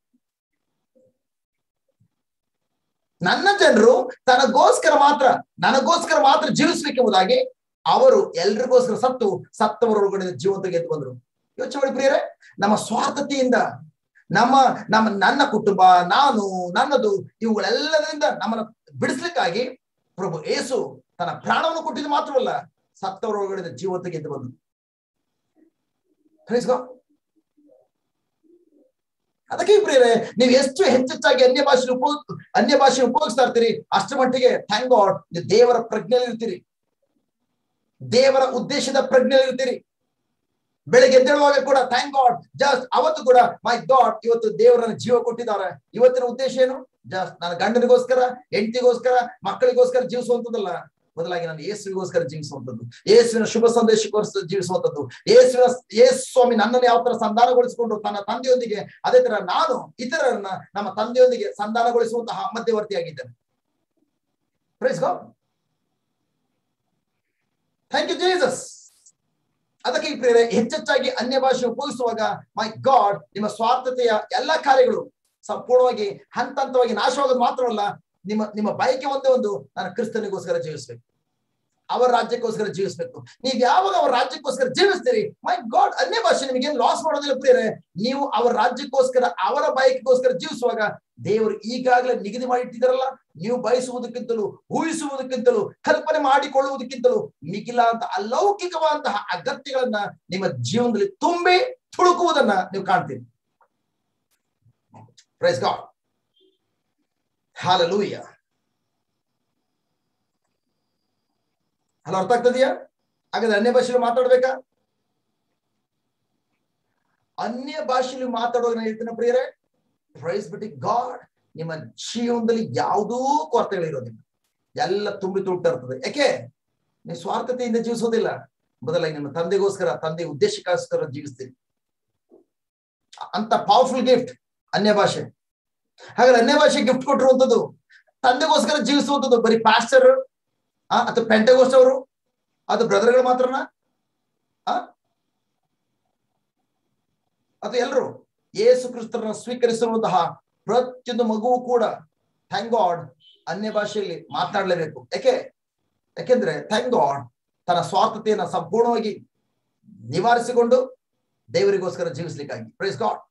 Speaker 1: ನನ್ನ ಜನರು ತನಗೋಸ್ಕರ ಮಾತ್ರ ನನಗೋಸ್ಕರ ಮಾತ್ರ ಜೀವಿಸ್ಬೇಕೆಂಬುದಾಗಿ ಅವರು ಎಲ್ರಿಗೋಸ್ಕರ ಸತ್ತು ಸತ್ತವರೊಳಗಡೆ ಜೀವಂತ ಗೆದ್ದು ಬಂದ್ರು ಯೋಚನೆ ಮಾಡಿ ಪ್ರಿಯರೇ ನಮ್ಮ ಸ್ವಾರ್ಥತೆಯಿಂದ ನಮ್ಮ ನಮ್ಮ ನನ್ನ ಕುಟುಂಬ ನಾನು ನನ್ನದು ಇವುಗಳೆಲ್ಲದರಿಂದ ನಮ್ಮನ್ನ ಬಿಡಿಸ್ಲಿಕ್ಕಾಗಿ ಪ್ರಭು ಏಸು ತನ್ನ ಪ್ರಾಣವನ್ನು ಕೊಟ್ಟಿದ್ದು ಮಾತ್ರವಲ್ಲ ಸತ್ತವರೊಳಗಡೆ ಜೀವಂತ ಗೆದ್ದು ಬಂದು ಅದಕ್ಕೆ ಪ್ರಿಯರೇ ನೀವು ಎಷ್ಟು ಹೆಚ್ಚೆಚ್ಚಾಗಿ ಅನ್ಯ ಭಾಷೆ ಉಪಯೋಗ ಅನ್ಯ ಭಾಷೆ ಉಪಯೋಗಿಸ್ತಾ ಇರ್ತೀರಿ ಅಷ್ಟರ ಮಟ್ಟಿಗೆ ಥ್ಯಾಂಕ್ ಗಾಡ್ ನೀವು ದೇವರ ಪ್ರಜ್ಞೆಯಲ್ಲಿ ಇರ್ತೀರಿ ದೇವರ ಉದ್ದೇಶದ ಪ್ರಜ್ಞೆಯಲ್ಲಿ ಇರ್ತೀರಿ ಬೆಳಿಗ್ಗೆ ಎದ್ದೇಳುವಾಗ ಕೂಡ ಥ್ಯಾಂಕ್ ಗಾಡ್ ಜಸ್ಟ್ ಅವತ್ತು ಕೂಡ ಮೈ ಗಾಡ್ ಇವತ್ತು ದೇವರನ್ನ ಜೀವ ಕೊಟ್ಟಿದ್ದಾರೆ ಇವತ್ತಿನ ಉದ್ದೇಶ ಏನು ಜಸ್ಟ್ ನನ್ನ ಗಂಡನಿಗೋಸ್ಕರ ಹೆಂಡತಿಗೋಸ್ಕರ ಮಕ್ಕಳಿಗೋಸ್ಕರ ಜೀವಿಸುವಂತದ್ದಲ್ಲ ಬದಲಾಗಿ ನಾನು ಯೇಸುವಿಗೋಸ್ಕರ ಜೀವಿಸುವಂತದ್ದು ಯೇಸುವಿನ ಶುಭ ಸಂದೇಶಕ್ಕೋಸ್ಕರ ಜೀವಿಸುವಂತದ್ದು ಯೇಸುವಿನ ಯೇಸು ಸ್ವಾಮಿ ನನ್ನನ್ನು ಯಾವ ತರ ಸಂಧಾನಗೊಳಿಸಿಕೊಂಡು ತನ್ನ ತಂದೆಯೊಂದಿಗೆ ಅದೇ ತರ ನಾನು ಇತರರನ್ನ ನಮ್ಮ ತಂದೆಯೊಂದಿಗೆ ಸಂಧಾನಗೊಳಿಸುವಂತಹ ಮಧ್ಯವರ್ತಿಯಾಗಿದ್ದೇನೆ praise God thank you Jesus ಅದಕ್ಕೆ ಈ ಪ್ರೇರೆ ಹೆಚ್ಚೆಚ್ಚಾಗಿ ಅನ್ಯ ಭಾಷೆ ಉಪಯೋಗಿಸುವಾಗ ಮೈ ಗಾಡ್ ನಿಮ್ಮ ಸ್ವಾರ್ಥತೆಯ ಎಲ್ಲಾ ಕಾರ್ಯಗಳು ಸಂಪೂರ್ಣವಾಗಿ ಹಂತ ಹಂತವಾಗಿ ನಾಶವಾಗೋದು ಮಾತ್ರವಲ್ಲ ನಿಮ್ಮ ನಿಮ್ಮ ಬಯಕೆ ಒಂದೇ ಒಂದು ನಾನು ಕ್ರಿಸ್ತನಿಗೋಸ್ಕರ ಜೀವಿಸ್ಬೇಕು ಅವರ ರಾಜ್ಯಕ್ಕೋಸ್ಕರ ಜೀವಿಸ್ಬೇಕು ನೀವ್ ಯಾವಾಗ ಅವರ ರಾಜ್ಯಕ್ಕೋಸ್ಕರ ಜೀವಿಸ್ತೀರಿ ಮೈ ಗಾಡ್ ಅನ್ಯ ಭಾಷೆ ನಿಮಗೆ ಲಾಸ್ ಮಾಡೋದಿಲ್ಲ ಪ್ರಿಯರೇ ನೀವು ಅವರ ರಾಜ್ಯಕ್ಕೋಸ್ಕರ ಅವರ ಬಯಕೆಗೋಸ್ಕರ ಜೀವಿಸುವಾಗ ದೇವರು ಈಗಾಗಲೇ ನಿಗದಿ ಮಾಡಿಟ್ಟಿದಾರಲ್ಲ ನೀವು ಬಯಸುವುದಕ್ಕಿಂತಲೂ ಊಹಿಸುವುದಕ್ಕಿಂತಲೂ ಕಲ್ಪನೆ ಮಾಡಿಕೊಳ್ಳುವುದಕ್ಕಿಂತಲೂ ಮಿಗಿಲ ಅಂತ ಅಲೌಕಿಕವಾದಂತಹ ಅಗತ್ಯಗಳನ್ನ ನಿಮ್ಮ ಜೀವನದಲ್ಲಿ ತುಂಬಿ ತುಳುಕುವುದನ್ನ ನೀವು ಕಾಣ್ತೀರಿ ಪ್ರೈಸ್ ಗಾಡ್ ಹಾಲಲೂಯ ಹಲೋ ಅರ್ಥ ಆಗ್ತದೆಯಾ ಹಾಗಾದ್ರೆ ಅನ್ಯ ಭಾಷೆಯಲ್ಲಿ ಮಾತಾಡ್ಬೇಕಾ ಅನ್ಯ ಭಾಷೆಯಲ್ಲಿ ಮಾತಾಡೋದು ನಾನು ಹೇಳ್ತೀನಿ ಪ್ರಿಯರೇ ಪ್ರೈಸ್ ಬಿಟ್ಟು ಗಾಡ್ ನಿಮ್ಮ ಜೀವನದಲ್ಲಿ ಯಾವುದೂ ಕೊರತೆಗಳಿರೋದಿಲ್ಲ ಎಲ್ಲ ತುಂಬಿ ತುಳ್ತಾ ಇರ್ತದೆ ಯಾಕೆ ನೀವು ಸ್ವಾರ್ಥತೆಯಿಂದ ಜೀವಿಸೋದಿಲ್ಲ ಬದಲಾಗಿ ನಿಮ್ಮ ತಂದೆಗೋಸ್ಕರ ತಂದೆ ಉದ್ದೇಶಕ್ಕೋಸ್ಕರ ಜೀವಿಸ್ತೀರಿ ಅಂತ ಪವರ್ಫುಲ್ ಗಿಫ್ಟ್ ಅನ್ಯ ಭಾಷೆ ಹಾಗಾದ್ರೆ ಅನ್ಯ ಭಾಷೆ ಗಿಫ್ಟ್ ಕೊಟ್ಟಿರುವಂತದ್ದು ತಂದೆಗೋಸ್ಕರ ಜೀವಿಸುವಂತದ್ದು ಬರೀ ಪಾಸ್ಟರ್ ಆ ಅಥವಾ ಪೆಂಟೆಗೋಸ್ಟ್ ಅವರು ಅದು ಬ್ರದರ್ಗಳು ಮಾತ್ರನಾ ಆ ಅಥವಾ ಎಲ್ಲರೂ ಯೇಸು ಕ್ರಿಸ್ತರನ್ನ ಸ್ವೀಕರಿಸಿರುವಂತಹ ಪ್ರತಿಯೊಂದು ಮಗುವು ಕೂಡ ಥ್ಯಾಂಕ್ ಗಾಡ್ ಅನ್ಯ ಭಾಷೆಯಲ್ಲಿ ಮಾತನಾಡಲೇಬೇಕು ಯಾಕೆ ಯಾಕೆಂದ್ರೆ ಥ್ಯಾಂಕ್ ಗಾಡ್ ತನ್ನ ಸ್ವಾರ್ಥತೆಯನ್ನ ಸಂಪೂರ್ಣವಾಗಿ ನಿವಾರಿಸಿಕೊಂಡು ದೇವರಿಗೋಸ್ಕರ ಜೀವಿಸ್ಲಿಕ್ಕಾಗಿ ಪ್ರೈಸ್ ಗಾಡ್